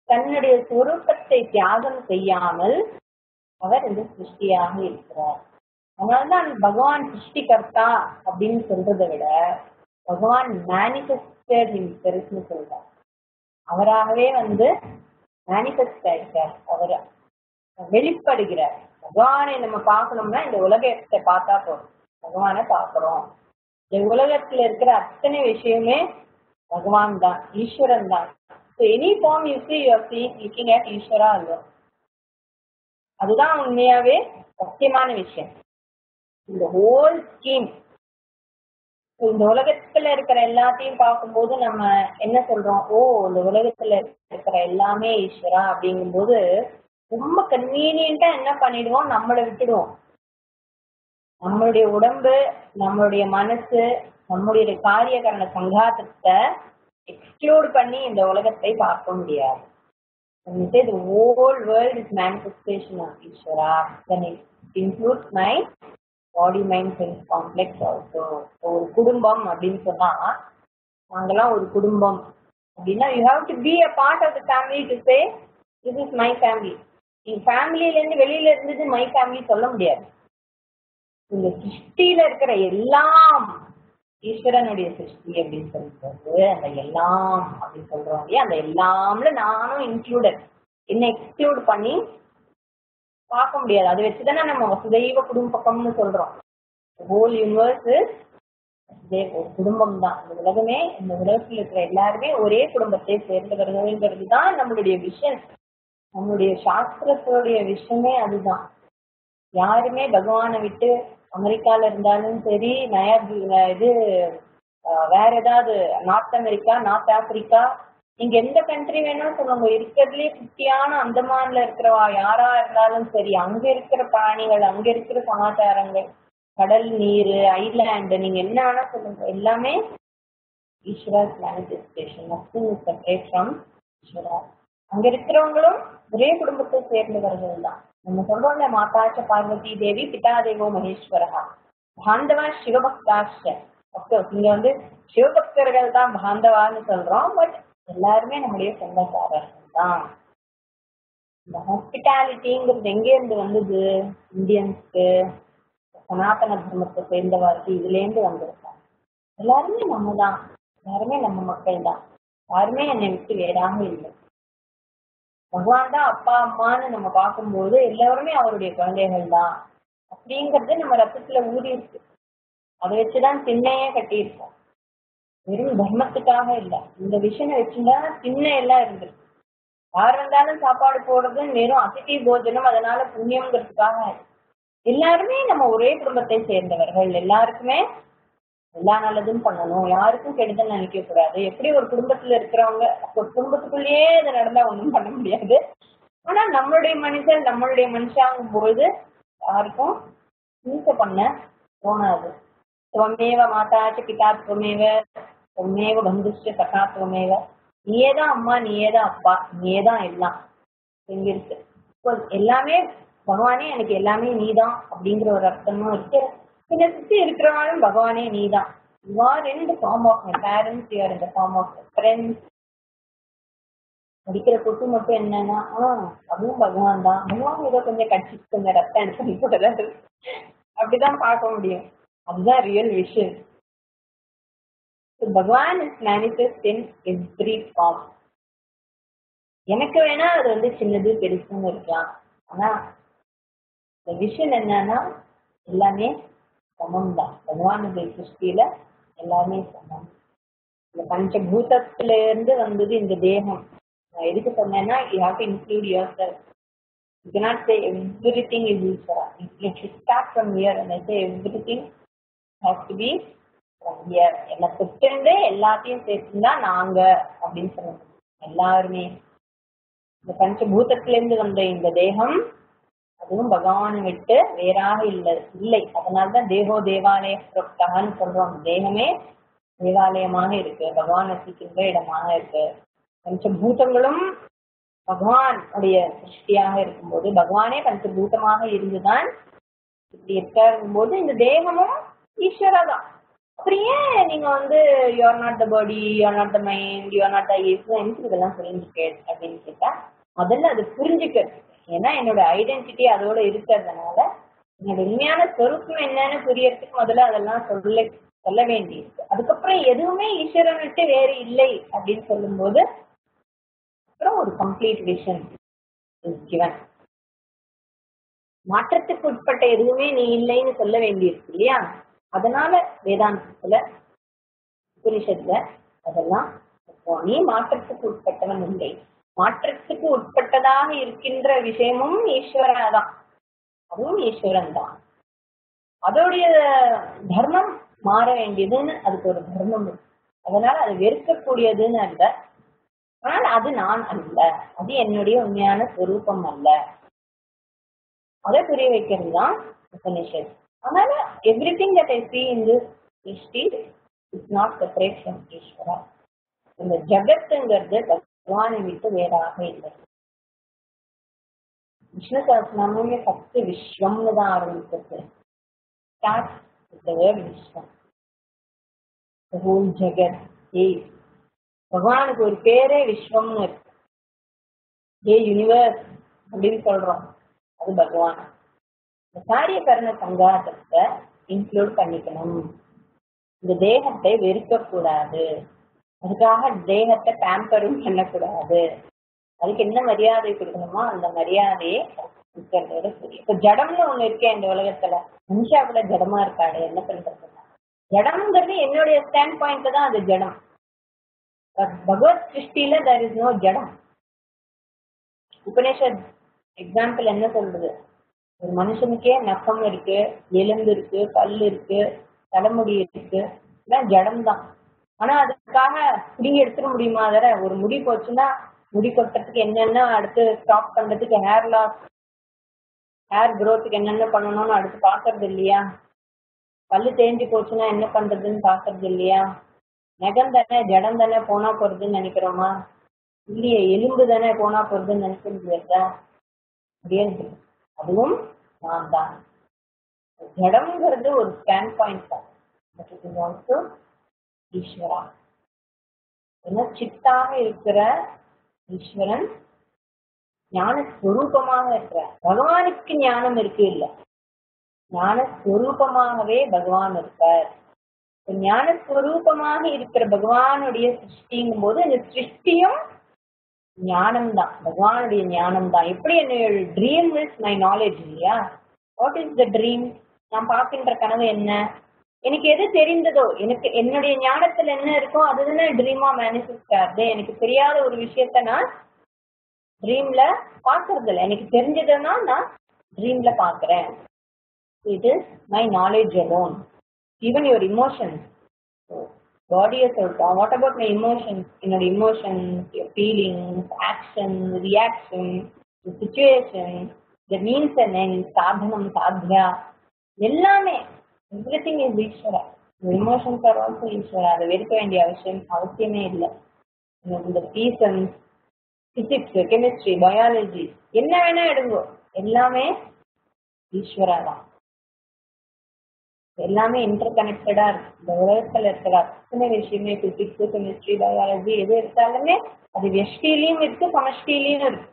தன்னுடைய சொரூபத்தை தியாகம் செய்யாமல் அவர் இந்த சிருஷ்டியாக இருக்கிறார் அதனால்தான் பகவான் சிருஷ்டிகர்த்தா அப்படின்னு சொல்றதை விட பகவான் மேனிஃபெஸ்டட் ஹிம்செல்ஃப்னு சொல்றார் அவராகவே வந்து மேனிஃபெஸ்ட் ஆயிருக்கார் அவர் வெளிப்படுகிறார் பகவானை நம்ம பார்க்கணும்னா இந்த உலகத்தை பார்த்தா போதும் பகவானை பார்க்கிறோம் இந்த உலகத்துல இருக்கிற அத்தனை விஷயமே பகவான் தான் ஈஸ்வரன் தான் so any form you see you see looking at Ishwara அல்லோ அதுதான் உண்மையாவே சத்தியமான விஷயம் இந்த ஹோல் ஸ்கீம் இந்த உலகத்துல இருக்கிற எல்லாத்தையும் பார்க்கும்போது நம்ம என்ன சொல்றோம் ஓ இந்த உலகத்துல இருக்கிற எல்லாமே ஈஸ்வரா அப்படிங்கும்போது ரொம்ப கன்வீனியன்ட்டா என்ன பண்ணிடுவோம் நம்மளை விட்டுடுவோம் நம்மளுடைய உடம்பு நம்மளுடைய மனசு நம்முடைய காரியகரண சங்காத்தத்தை எக்ஸ்க்ளூட் பண்ணி இந்த உலகத்தை பார்க்க முடியாது When we say the whole world is manifestation of Ishvara, then it includes my body, mind, sense complex also. ஒரு குடும்பம் அப்படின்னு சொன்னா நாங்கெல்லாம் ஒரு குடும்பம் அப்படின்னா you have to be a part of the family to say this is my family நீங்க ஃபேமிலியில இருந்து வெளியில இருந்தது மை ஃபேமிலி சொல்ல முடியாது இந்த சிருஷ்டியில இருக்கிற எல்லாம் ஈஸ்வரனுடைய சிருஷ்டி அப்படின்னு சொல்றது அந்த எல்லாம் அப்படின்னு சொல்றோம் இல்லையா அந்த எல்லாம்ல நானும் இன்க்ளூடட் என்ன எக்ஸ்க்ளூட் பண்ணி பார்க்க முடியாது அதை வச்சுதானே நம்ம வசுதெய்வ குடும்பம்னு சொல்றோம் ஹோல் யூனிவர்ஸ் ஒரு குடும்பம் தான் இந்த உலகமே இந்த உலகத்தில் இருக்கிற எல்லாருமே ஒரே குடும்பத்தை சேர்ந்தவர்கள்ங்கிறது தான் நம்மளுடைய விஷன் நம்மளுடைய சாஸ்திரத்தோடைய விஷயமே அதுதான் யாருமே பகவானை விட்டு அமெரிக்கால இருந்தாலும் சரி நயா இது வேற ஏதாவது நார்த் அமெரிக்கா நார்த் ஆப்பிரிக்கா நீங்க எந்த கண்ட்ரி வேணும் சொல்லுங்க இருக்கிறதுலயே குட்டியான அந்தமான்ல இருக்கிறவா யாரா இருந்தாலும் சரி அங்க இருக்கிற பிராணிகள் அங்க இருக்கிற சமாச்சாரங்கள் கடல் நீர் ஐலாண்டு நீங்க என்ன வேணா சொல்லுங்க எல்லாமே Ishwara's manifestation nothing is separate from Ishwara அங்க இருக்கிறவங்களும் ஒரே குடும்பத்தை சேர்ந்தவர்கள் தான் நம்ம சொல்றோம்ல மாதாச்ச பார்வதி தேவி பிதா தேவோ மகேஸ்வரா பாந்தவா சிவபக்தாச்ச அப்கோர்ஸ் இங்க வந்து சிவபக்தர்கள் தான் பாந்தவான்னு சொல்றோம் பட் எல்லாருமே நம்முடைய சொந்தக்காரர்கள் தான் இந்த ஹாஸ்பிட்டாலிட்டிங்கிறது எங்க இருந்து வந்தது இந்தியன்ஸ்க்கு சனாதன தர்மத்தை சேர்ந்தவாருக்கு இதுல இருந்து வந்திருக்காங்க எல்லாருமே நம்ம தான் எல்லாருமே நம்ம மக்கள் தான் யாருமே என்னை விட்டு வேறாக இல்லை பகவான் தான் அப்பா அம்மான்னு நம்ம பார்க்கும்போது எல்லாருமே அவருடைய குழந்தைகள் தான் அப்படிங்கறது நம்ம ரத்தத்துல ஊறி இருக்கு அதை வச்சுதான் திண்ணையே கட்டியிருக்கோம் வெறும் தர்மத்துக்காக இல்ல இந்த விஷயம் வச்சுதான் திண்ணை எல்லாம் இருந்திருக்கு யார் வந்தாலும் சாப்பாடு போடுறது வெறும் அதிதி போஜனம் அதனால புண்ணியம்ங்கிறதுக்காக எல்லாருமே நம்ம ஒரே குடும்பத்தை சேர்ந்தவர்கள் எல்லாருக்குமே எல்லா நல்லதும் பண்ணணும் யாருக்கும் கெடுதல் நினைக்க கூடாது எப்படி ஒரு குடும்பத்துல இருக்கிறவங்க ஒரு குடும்பத்துக்குள்ளேயே இது நடந்தா ஒண்ணும் பண்ண முடியாது ஆனா நம்மளுடைய மனுஷன் நம்மளுடைய மனுஷாங்கும் பொழுது யாருக்கும் ஹிம்சை பண்ண தோணாது துவமேவ மாதாச்சு பிதா துவமேவ துவமேவ பந்துஷ்ட சகா துவமேவ நீயே தான் அம்மா நீயே தான் அப்பா நீயே தான் எல்லாம் எங்க இருக்கு இப்போ எல்லாமே பகவானே எனக்கு எல்லாமே நீதான் அப்படிங்கிற ஒரு அர்த்தமும் இருக்கு என்னை சுத்தி இருக்கிறவங்களும் பகவானே நீதான் you are in the form of my parents you are in the form of friends படிக்கிற கொட்டு மட்டும் என்னன்னா ஆஹ் அதுவும் பகவான் தான் பகவான் ஏதோ கொஞ்சம் கட்சிக்கு கொஞ்சம் ரத்தம் எடுத்து போட்டதான் அப்படிதான் பார்க்க முடியும் அதுதான் ரியல் விஷயம் Bhagavan is manifest in every form எனக்கு வேணா அது வந்து சின்னது பெருசுன்னு இருக்கலாம் ஆனா இந்த விஷயம் என்னன்னா எல்லாமே சமம் தான் பகவானுடைய சிருஷ்டியில எல்லாமே சமம் இந்த பஞ்சபூதத்துல இருந்து வந்தது இந்த தேகம் நான் எதுக்கு சொன்னேன்னா you have to include yourself you cannot say everything is ஈஸ்வரா you should start from here and I say everything has to be from here என்னை தொட்டிருந்து எல்லாத்தையும் சேர்த்துதான் நாங்க அப்படின்னு சொல்லணும் எல்லாருமே இந்த பஞ்சபூதத்துல இருந்து வந்த இந்த தேகம் அதுவும் பகவானை விட்டு வேறாக இல்லை இல்லை அதனால்தான் தேகோ தேவாலய புரோக்தகான்னு சொல்றோம் அந்த தேகமே தேவாலயமாக இருக்கு பகவான் வசிக்கின்ற இடமாக இருக்கு பஞ்சபூதங்களும் பகவான் உடைய சிருஷ்டியாக இருக்கும்போது பகவானே பஞ்சபூதமாக இருந்துதான் இப்படி இருக்கும் போது இந்த தேகமும் ஈஸ்வரா தான் அப்புறம் ஏன் நீங்க வந்து you are not the body you are not the mind you are not the எனக்கு இதெல்லாம் சொல்லிட்டு அப்படின்னு கேட்டா முதல்ல அது புரிஞ்சுக்கிறது ஏன்னா என்னோட ஐடென்டிட்டி அதோட இருக்கிறதுனால என்னோட உண்மையான சொருக்கம் என்னன்னு புரியறதுக்கு முதல்ல அதெல்லாம் சொல்ல சொல்ல வேண்டியிருக்கு அதுக்கப்புறம் எதுவுமே ஈஸ்வரன் விட்டு வேறு இல்லை அப்படின்னு சொல்லும்போது அப்புறம் ஒரு கம்ப்ளீட் விஷன் கிவன் மாற்றத்துக்கு உட்பட்ட எதுவுமே நீ இல்லைன்னு சொல்ல வேண்டியிருக்கு இல்லையா அதனால வேதாந்தத்துல உபனிஷத்துல அதெல்லாம் நீ மாற்றத்துக்கு உட்பட்டவன் இல்லை மாற்றத்துக்கு உட்பட்டதாக இருக்கின்ற விஷயமும் ஈஸ்வரா தான் அதுவும் ஈஸ்வரன் தான் அதோடைய தர்மம் மாற வேண்டியதுன்னு அதுக்கு ஒரு தர்மம் இருக்கு அதனால அது வெறுக்கக்கூடியதுன்னு அல்ல ஆனால் அது நான் அல்ல அது என்னுடைய உண்மையான ஸ்வரூபம் அல்ல அதை புரிய வைக்கிறது தான் உபனிஷத் அதனால everything that I see in this சிருஷ்டி it's not separate from Ishwara இந்த ஜகத்துங்கிறது பகவானை விட்டு வேறாக இல்லை விஷ்ணு சஹஸ்ரநாமே ஃபர்ஸ்ட் விஸ்வம்னு தான் ஆரம்பிக்கிறது ஸ்டார்ட் வித் வேர்ட் விஸ்வம் ஹோல் ஜெகத் ஏய் பகவானுக்கு ஒரு பேரே விஸ்வம்னு இருக்கு ஏ யூனிவர்ஸ் அப்படின்னு சொல்றோம் அது பகவான் இந்த காரிய கரண சங்காதத்தை இன்க்ளூட் பண்ணிக்கணும் இந்த தேகத்தை வெறுக்க கூடாது அதுக்காக தேகத்தை பேம்பரும் பண்ணக்கூடாது அதுக்கு என்ன மரியாதை கொடுக்கணுமோ அந்த மரியாதையை இருக்கிறதோட சரி இப்ப ஜடம்னு ஒண்ணு இருக்கே இந்த உலகத்துல மனுஷா கூட ஜடமா இருக்காடு என்ன பண்றது ஜடம்ங்கிறது என்னுடைய ஸ்டாண்ட் பாயிண்ட் தான் அது ஜடம் பகவத் சிருஷ்டியில தர் இஸ் நோ ஜடம் உபநிஷத் எக்ஸாம்பிள் என்ன சொல்றது ஒரு மனுஷனுக்கே நக்கம் இருக்கு எலும்பு இருக்கு பல் இருக்கு தலைமுடி இருக்கு எல்லாம் ஜடம் தான் ஆனா அதுக்காக பிடிங்கி எடுத்துட முடியுமா அதர ஒரு முடி போச்சுன்னா முடி கொட்டுறதுக்கு என்னென்ன அடுத்து ஸ்டாப் பண்றதுக்கு ஹேர் லாஸ் ஹேர் க்ரோத்துக்கு என்னென்ன பண்ணணும்னு அடுத்து பாக்குறது இல்லையா பல்லு தேஞ்சு போச்சுன்னா என்ன பண்றதுன்னு பாக்குறது இல்லையா நகம் தானே ஜடம் தானே போனா போறதுன்னு நினைக்கிறோமா இல்லையே எலும்பு தானே போனா போறதுன்னு நினைக்க முடியாதா முடியாது அதுவும் நான் தான் ஜடம்ங்கிறது ஒரு ஸ்டாண்ட் பாயிண்ட் தான் but it is also Ishwara ஏன்னா சித்தாக இருக்கிற ஈஸ்வரன் ஞான ஸ்வரூபமாக இருக்கிற பகவானுக்கு ஞானம் இருக்கு இல்ல ஞான ஸ்வரூபமாகவே பகவான் இருப்பார் ஞான ஸ்வரூபமாக இருக்கிற பகவானுடைய சிருஷ்டிங்கும் போது இந்த சிருஷ்டியும் ஞானம் தான் பகவானுடைய ஞானம் தான் எப்படி என்னுடைய ட்ரீம் இஸ் மை நாலேஜ் இல்லையா வாட் இஸ் த ட்ரீம் நான் பார்க்கின்ற கனவு என்ன எனக்கு எது தெரிந்ததோ எனக்கு என்னுடைய ஞானத்துல என்ன இருக்கோ அதுதானே ட்ரீமா மேனிஃபெஸ்ட் ஆகுது எனக்கு தெரியாத ஒரு விஷயத்த நான் ட்ரீம்ல பாக்குறது இல்லை எனக்கு தெரிஞ்சதுன்னா நான் ட்ரீம்ல பாக்குறேன் it is my knowledge alone even your emotions பாடியை சொல்லிட்டோம் வாட் அபவுட் மை இமோஷன்ஸ் என்னோட emotions feelings action reaction situation the means என்ன சாதனம் சாத்தியா எல்லாமே everything is Ishwara emotions are also Ishwara அதை வெறுக்க வேண்டிய அவசியம் அவசியமே இல்லை இந்த பீசன்ஸ் பிசிக்ஸ் கெமிஸ்ட்ரி பயாலஜி என்ன வேணா எடுங்கோ எல்லாமே ஈஸ்வரா தான் எல்லாமே இன்டர் கனெக்டடா இருக்கு இந்த உலகத்துல இருக்கிற அத்தனை விஷயமே பிசிக்ஸ் கெமிஸ்ட்ரி பயாலஜி எது எடுத்தாலுமே அது வெஷ்டிலையும் இருக்கு சமஷ்டிலையும் இருக்கு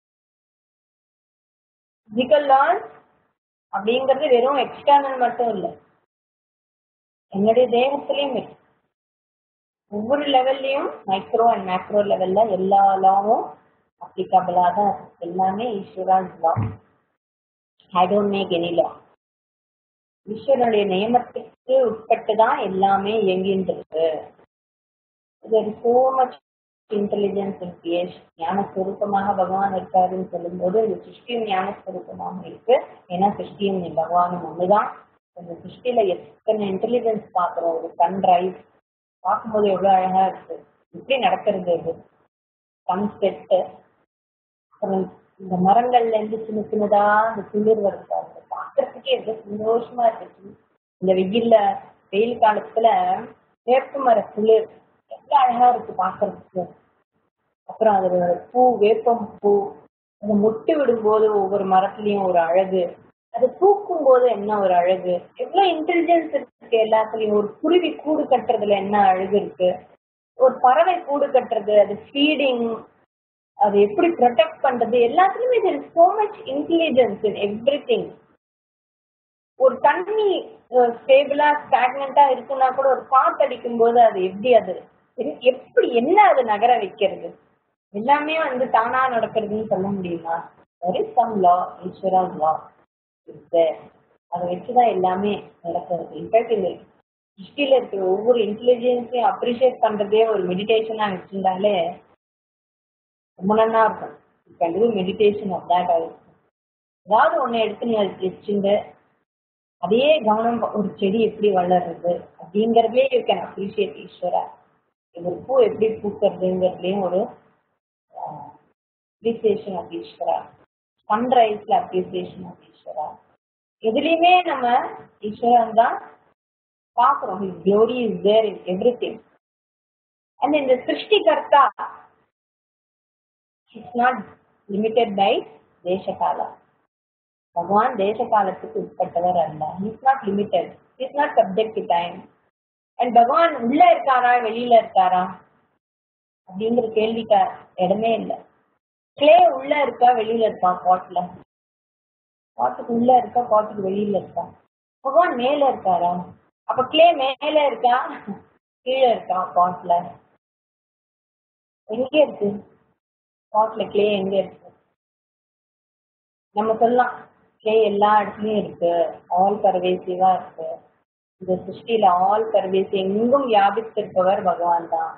பிசிக்கல் லாஸ் அப்படிங்கிறது வெறும் எக்ஸ்டர்னல் மட்டும் இல்லை என்னுடைய தேகத்திலையும் இருக்கு ஒவ்வொரு லெவல்லையும் மைக்ரோ அண்ட் மேக்ரோ லெவல்ல எல்லா லாவும் அப்ளிகபிளா தான் இருக்கு எல்லாமே Ishwara's law I don't make any law ஈஸ்வரனுடைய நியமத்துக்கு உட்பட்டு தான் எல்லாமே இயங்கின்றிருக்கு so much intelligence in creation ஞான ஸ்வரூபமாக பகவான் இருக்காருன்னு சொல்லும்போது இது சிருஷ்டியும் ஞான ஸ்வரூபமாக இருக்கு ஏன்னா சிருஷ்டியும் பகவானும் ஒண்ணுதான் இந்த சிருஷ்டியில எத்தனை இன்டெலிஜென்ஸ் பாக்குறோம் ஒரு சன்ரைஸ் பார்க்கும்போது எவ்வளவு அழகா இருக்கு எப்படி நடக்கிறது இது சன்செட்டு அப்புறம் இந்த மரங்கள்ல இருந்து சின்ன சின்னதா அந்த குளிர் வருது அந்த பாக்குறதுக்கே எவ்வளவு சந்தோஷமா இருக்கு இந்த வெயில்ல வெயில் காலத்துல வேப்ப மர குளிர் எவ்வளவு அழகா இருக்கு பாக்குறதுக்கு அப்புறம் அது பூ வேப்பம் பூ அது முட்டு விடும்போது ஒவ்வொரு மரத்துலயும் ஒரு அழகு அது பூக்கும் போது என்ன ஒரு அழகு எவ்வளவு இன்டெலிஜென்ஸ் இருக்கு இருக்கு எல்லாத்துலயும் ஒரு குருவி கூடு கட்டுறதுல என்ன அழகு இருக்கு ஒரு பறவை கூடு கட்டுறது அது ஃபீடிங் அது எப்படி ப்ரொடெக்ட் பண்றது எல்லாத்துலயுமே there is so much intelligence in everything ஒரு தண்ணி ஸ்டேபிளா ஸ்டாக்னண்டா இருக்குன்னா கூட ஒரு காத்து அடிக்கும் போது அது எப்படி அது எ- எப்படி என்ன அது நகர வைக்கிறது எல்லாமே வந்து தானா நடக்கிறதுன்னு சொல்ல முடியுமா there is some law ஈஸ்வராஸ் law is there அதை வச்சுதான் எல்லாமே நடக்கிறது இன்ஃபேக்ட் இந்த ஹிஸ்டரியில இருக்கிற ஒவ்வொரு இன்டெலிஜென்ஸையும் அப்ரிஷியேட் பண்றதே ஒரு மெடிடேஷனா வச்சிருந்தாலே ரொம்ப நல்லா இருக்கும் கண்டிப்பா மெடிடேஷன் ஆஃப் தேட் ஆகும் ஏதாவது ஒண்ணு எடுத்து நீ அதுக்கு வச்சுண்டு அதே கவனம் ப- ஒரு செடி எப்படி வளருது அப்படிங்கறதுலயே யூ கேன் அப்ரிஷியேட் ஈஸ்வரா ஒரு பூ எப்படி பூக்கிறதுங்கிறதுலயும் ஒரு அப்ரிசியேஷன் ஆஃப் ஈஸ்வரா சன்ரைஸ்ல அப்ரிசியேஷன் ஆஃப் ஈஸ்வரா எதுலயுமே நம்ம ஈஸ்வரன் தான் பாக்குறோம் his glory is there in everything and இந்த சிருஷ்டிகர்த்தா இட்ஸ் நாட் லிமிட்டெட் பை தேசகாலா பகவான் தேச காலத்துக்கு உட்பட்டவர் அல்ல is not limited is not subject to time and Bhagavan உள்ள இருக்காரா வெளியில இருக்காரா அப்படிங்கிற கேள்விக்கு இடமே இல்லை கிளே உள்ள இருக்கா வெளியில இருக்கா பாட்ல பாட்டுக்கு உள்ள இருக்கா பாட்டுக்கு வெளியில இருக்கா பகவான் மேல இருக்காரா அப்ப கிளே மேல இருக்கா கீழே இருக்கா பாட்ல எங்க இருக்கு பாட்ல கிளே எங்க இருக்கு நம்ம சொல்லலாம் கிளே எல்லா இடத்துலயும் இருக்கு ஆல் பர்வேசிவா இருக்கு இந்த சிருஷ்டியில ஆல் பர்வேசி எங்கும் வியாபித்திருப்பவர் பகவான் தான்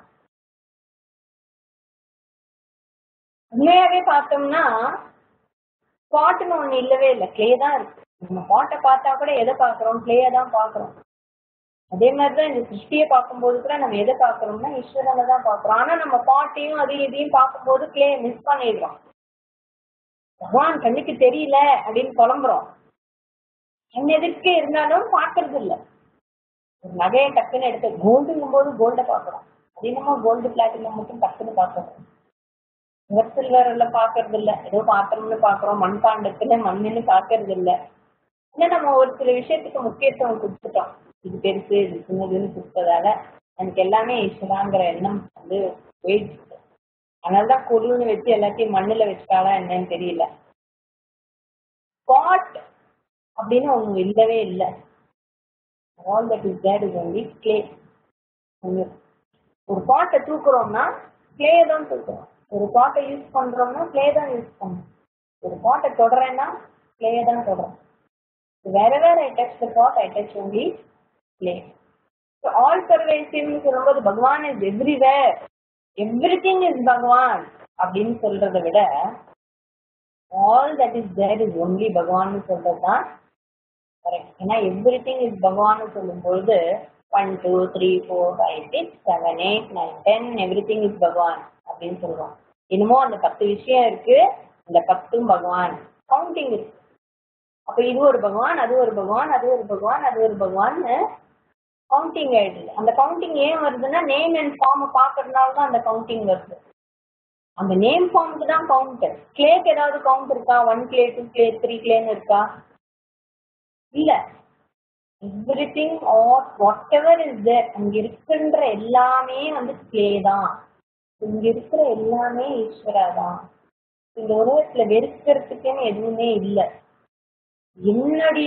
உண்மையாவே பார்த்தோம்னா பாட்டுன்னு ஒண்ணு இல்லவே இல்லை கிளே தான் இருக்கு நம்ம பாட்டை பார்த்தா கூட எதை பாக்குறோம் கிளேயை தான் பாக்குறோம் அதே மாதிரிதான் இந்த சிருஷ்டியை பார்க்கும்போது கூட நம்ம எதை பாக்குறோம்னா ஈஸ்வரனை தான் பாக்குறோம் ஆனா நம்ம பாட்டையும் அதையும் இதையும் பார்க்கும்போது கிளேயை மிஸ் பண்ணிடுறோம் பகவான் கண்ணுக்கு தெரியல அப்படின்னு புலம்புறோம் கண் எதிர்க்க இருந்தாலும் பாக்குறது இல்ல ஒரு நகையை டக்குன்னு எடுத்து கோல்டுங்கும் போது கோல்ட பாக்குறோம் அது என்னமோ கோல்டு பிளாட்டினம் மட்டும் டக்குன்னு பாக்குறோம் சில்வர் சில்வர் எல்லாம் பாக்குறது இல்ல ஏதோ பாத்திரம்னு பாக்குறோம் மண்பாண்டத்துல மண்ணுன்னு பாக்குறது இல்ல ஏன்னா நம்ம ஒரு சில விஷயத்துக்கு முக்கியத்துவம் கொடுத்துட்டோம் இது பெருசு இது சின்னதுன்னு கொடுத்ததால எனக்கு எல்லாமே ஈஸ்வராங்கிற எண்ணம் வந்து போயிடுச்சு அதனாலதான் குருன்னு வச்சு எல்லாத்தையும் மண்ணுல வச்சுட்டாலா என்னன்னு தெரியல பாட் அப்படின்னு ஒண்ணு இல்லவே இல்லை all that is that is only clay ஒரு பாட்டை தூக்குறோம்னா கிளே தான் தூக்குறோம் ஒரு பாட்டை யூஸ் பண்றோம்னா கிளே தான் யூஸ் பண்றோம் ஒரு பாட்டை தொடறேன்னா கிளே தான் தொடறோம் wherever I touch the pot, I touch only clay. So all pervasive சொல்லும்போது பகவான் is everywhere everything is Bhagavan அப்படின்னு சொல்றதை விட all that is there is only Bhagavan சொல்றது தான் கரெக்ட் ஏன்னா எவ்ரி திங் இஸ் பகவான் சொல்லும்பொழுது one two three four five six seven eight nine ten everything is Bhagavan அப்படின்னு சொல்றோம் என்னமோ அந்த பத்து விஷயம் இருக்கு அந்த பத்தும் பகவான் கவுண்டிங் இருக்கு அப்ப இது ஒரு பகவான் அது ஒரு பகவான் அது ஒரு பகவான் அது ஒரு பகவான் கவுண்டிங் ஆயிடுது அந்த கவுண்டிங் ஏன் வருதுன்னா நேம் அண்ட் ஃபார்ம் பாக்குறதுனால தான் அந்த கவுண்டிங் வருது அந்த நேம் ஃபார்முக்கு தான் கவுண்ட் கிளேக்கு ஏதாவது கவுண்ட் இருக்கா one clay two clay three கிளேன்னு இருக்கா இல்ல everything are whatever is there அங்க இருக்கின்ற எல்லாமே வந்து கிளே தான் இங்க இருக்கிற எல்லாமே ஈஸ்வரா தான் இந்த உலகத்துல வெறுக்கிறதுக்குன்னு எதுவுமே இல்லை என்னுடைய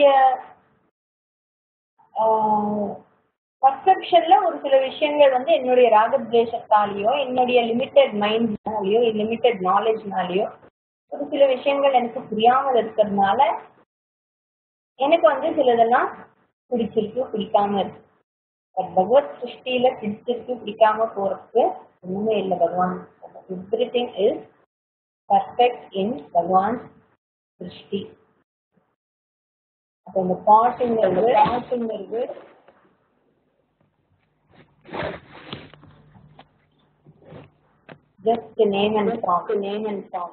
பர்செப்ஷன்ல ஒரு சில விஷயங்கள் வந்து என்னுடைய ராகத்வேஷத்தாலேயோ என்னுடைய லிமிட்டெட் மைண்ட்னாலேயோ லிமிட்டெட் நாலேஜ்னாலேயோ ஒரு சில விஷயங்கள் எனக்கு புரியாமல் இருக்கிறதுனால எனக்கு வந்து சிலதெல்லாம் பிடிச்சிருக்கு பிடிக்காம இருக்கு பட் பகவத் சிருஷ்டியில பிடிச்சிருக்கு பிடிக்காம போறதுக்கு ஒண்ணுமே இல்லை Bhagavan everything is perfect in Bhagavan சிருஷ்டி அப்போ இந்த பாட்டுங்கிறது பாட்டுங்கிறது just name and song name and song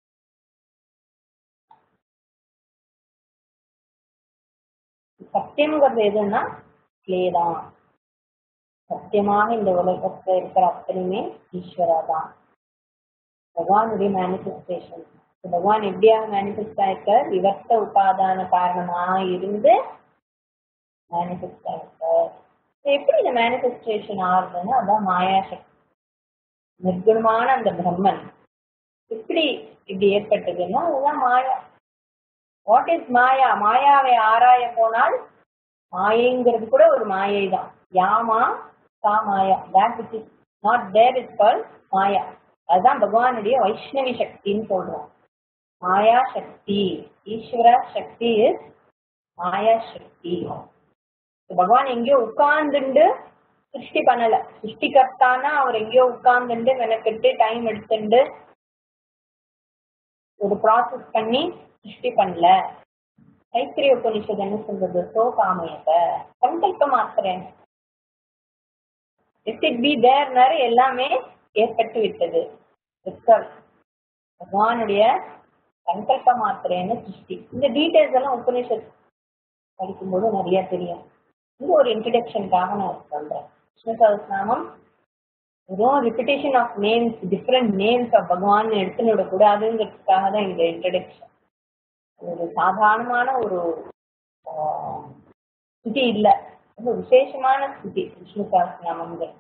சத்தியம்ங்கிறது எதுன்னா கிளே தான் சத்தியமாக இந்த உலகத்துல இருக்கிற அத்தனையுமே ஈஸ்வரா தான் பகவானுடைய மேனிஃபெஸ்டேஷன் பகவான் எப்படியாக மேனிஃபெஸ்ட் ஆயிருக்கார் விவர்த்த உபாதான காரணமா இருந்து மேனிஃபெஸ்ட் ஆகிருக்கு எப்படி இந்த மேனிஃபெஸ்டேஷன் ஆகுதுன்னா அதான் மாயாசக்தி நிர்குணமான அந்த பிரம்மன் எப்படி இப்படி ஏற்பட்டதுன்னா அதுதான் மாயா வாட் இஸ் மாயா மாயாவை ஆராய போனால் மாயைங்கிறது கூட ஒரு மாயை தான் யாமா சா மாயா that which is not there is called மாயா அதுதான் பகவானுடைய வைஷ்ணவி சக்தின்னு சொல்றோம் மாயா சக்தி ஈஸ்வர சக்தி இஸ் மாயா சக்தி பகவான் எங்கேயோ உட்கார்ந்துண்டு சிருஷ்டி பண்ணல சிருஷ்டிகர்த்தானா அவர் எங்கேயோ உட்கார்ந்துண்டு மெனக்கிட்டு டைம் எடுத்துண்டு ஒரு ப்ராசஸ் பண்ணி சிருஷ்டி பண்ணல தைத்திரிய உபனிஷத் என்ன சொல்றது சோ காமயத்தை சங்கல்ப மாத்திரேன் இட் இட் பி தேர்னாரு எல்லாமே ஏற்பட்டு விட்டது Result. பகவானுடைய சங்கல்ப மாத்திரேன்னு சிருஷ்டி இந்த டீடைல்ஸ் எல்லாம் உபனிஷத் படிக்கும்போது நிறைய தெரியும் இது ஒரு இன்ட்ரடக்ஷனுக்காக நான் சொல்றேன் விஷ்ணு சகஸ்நாமம் வெறும் repetition of names different names of Bhagavan எடுத்துன்னு விடக்கூடாதுங்கிறதுக்காக தான் இந்த இன்ட்ரடக்ஷன் ஒரு சாதாரணமான ஒரு ஆஹ், ஸ்துதி இல்ல ரொம்ப விசேஷமான ஸ்துதி விஷ்ணு சகஸ்நாமங்கிறது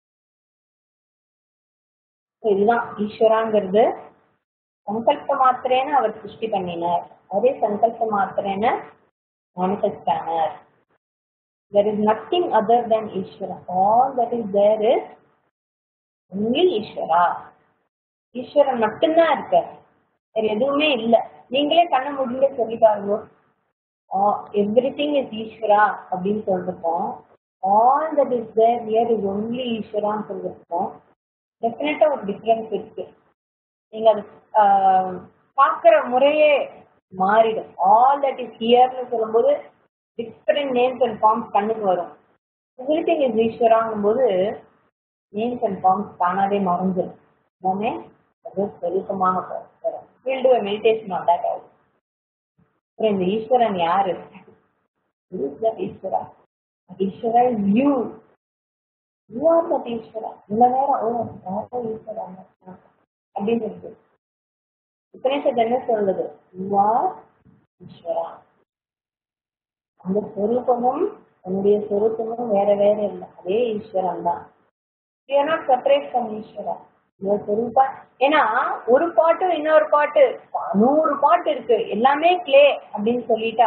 So இதுதான் ஈஸ்வராங்கிறது சங்கல்ப மாத்திரேன அவர் சிருஷ்டி பண்ணினார் அதே சங்கல்ப மாத்திரேன manifest ஆனார் there is nothing other than ஈஸ்வரா all that is there is only ஈஸ்வரா ஈஸ்வரன் மட்டும்தான் இருக்கார் வேற எதுவுமே இல்ல நீங்களே கண்ண முடிஞ்ச சொல்லி பாருங்க எவ்ரி திங் இஸ் ஈஸ்வரா அப்படின்னு சொல்லிருக்கோம் all that is there near is only ஈஸ்வரான்னு சொல்லிருக்கோம் டெஃபினட்டா ஒரு டிஃப்ரென்ஸ் இருக்கு நீங்க அது ஆஹ், பார்க்கிற முறையே மாறிடும் ஆல் தட் இஸ் ஹியர்னு சொல்லும்போது டிஃப்ரெண்ட் நேம்ஸ் அண்ட் ஃபார்ம்ஸ் கண்ணுக்கு வரும் எவ்ரி திங் இஸ் ஈஸ்வராங்கும் போது நேம்ஸ் அண்ட் ஃபார்ம்ஸ் தானாவே மறைஞ்சிடும் எல்லாமே அது பெருக்கமாக வரும் will do meditation on that ஆகும் அப்புறம் இந்த ஈஸ்வரன் யாரு Who is that Ishwara Ishwara is you you are that Ishwara இந்த நேரம் ஓ யாரோ ஈஸ்வரா அப்படின்னு இருக்கு உபநிஷத் என்ன சொல்லுது யூ ஆர் ஈஸ்வரா அந்த ஸ்வரூபமும் உன்னுடைய ஸ்வரூபமும் வேற வேற இல்லை அதே ஈஸ்வரன் தான் you not separate from Ishwara your ஸ்வரூபா ஏன்னா ஒரு பாட்டு இன்னொரு பாட்டு நூறு பாட்டு இருக்கு எல்லாமே கிளே அப்படின்னு சொல்லிட்டா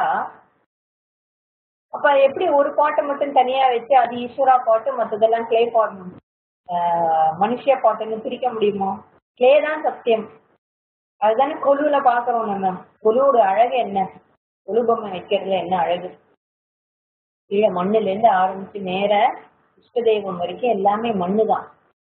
அப்ப எப்படி ஒரு பாட்டை மட்டும் தனியா வச்சு அது ஈஸ்வரா பாட்டு மத்ததெல்லாம் கிளே பாடணும் மனுஷிய பாட்டுன்னு பிரிக்க முடியுமா கிளே தான் சத்தியம் அதுதானே கொலுல பாக்குறோம் நம்ம கொலுவோட அழகு என்ன கொலு பொம்மை வைக்கிறதுல என்ன அழகு கீழே மண்ணுல இருந்து ஆரம்பிச்சு நேர இஷ்ட தெய்வம் வரைக்கும் எல்லாமே மண்ணு தான்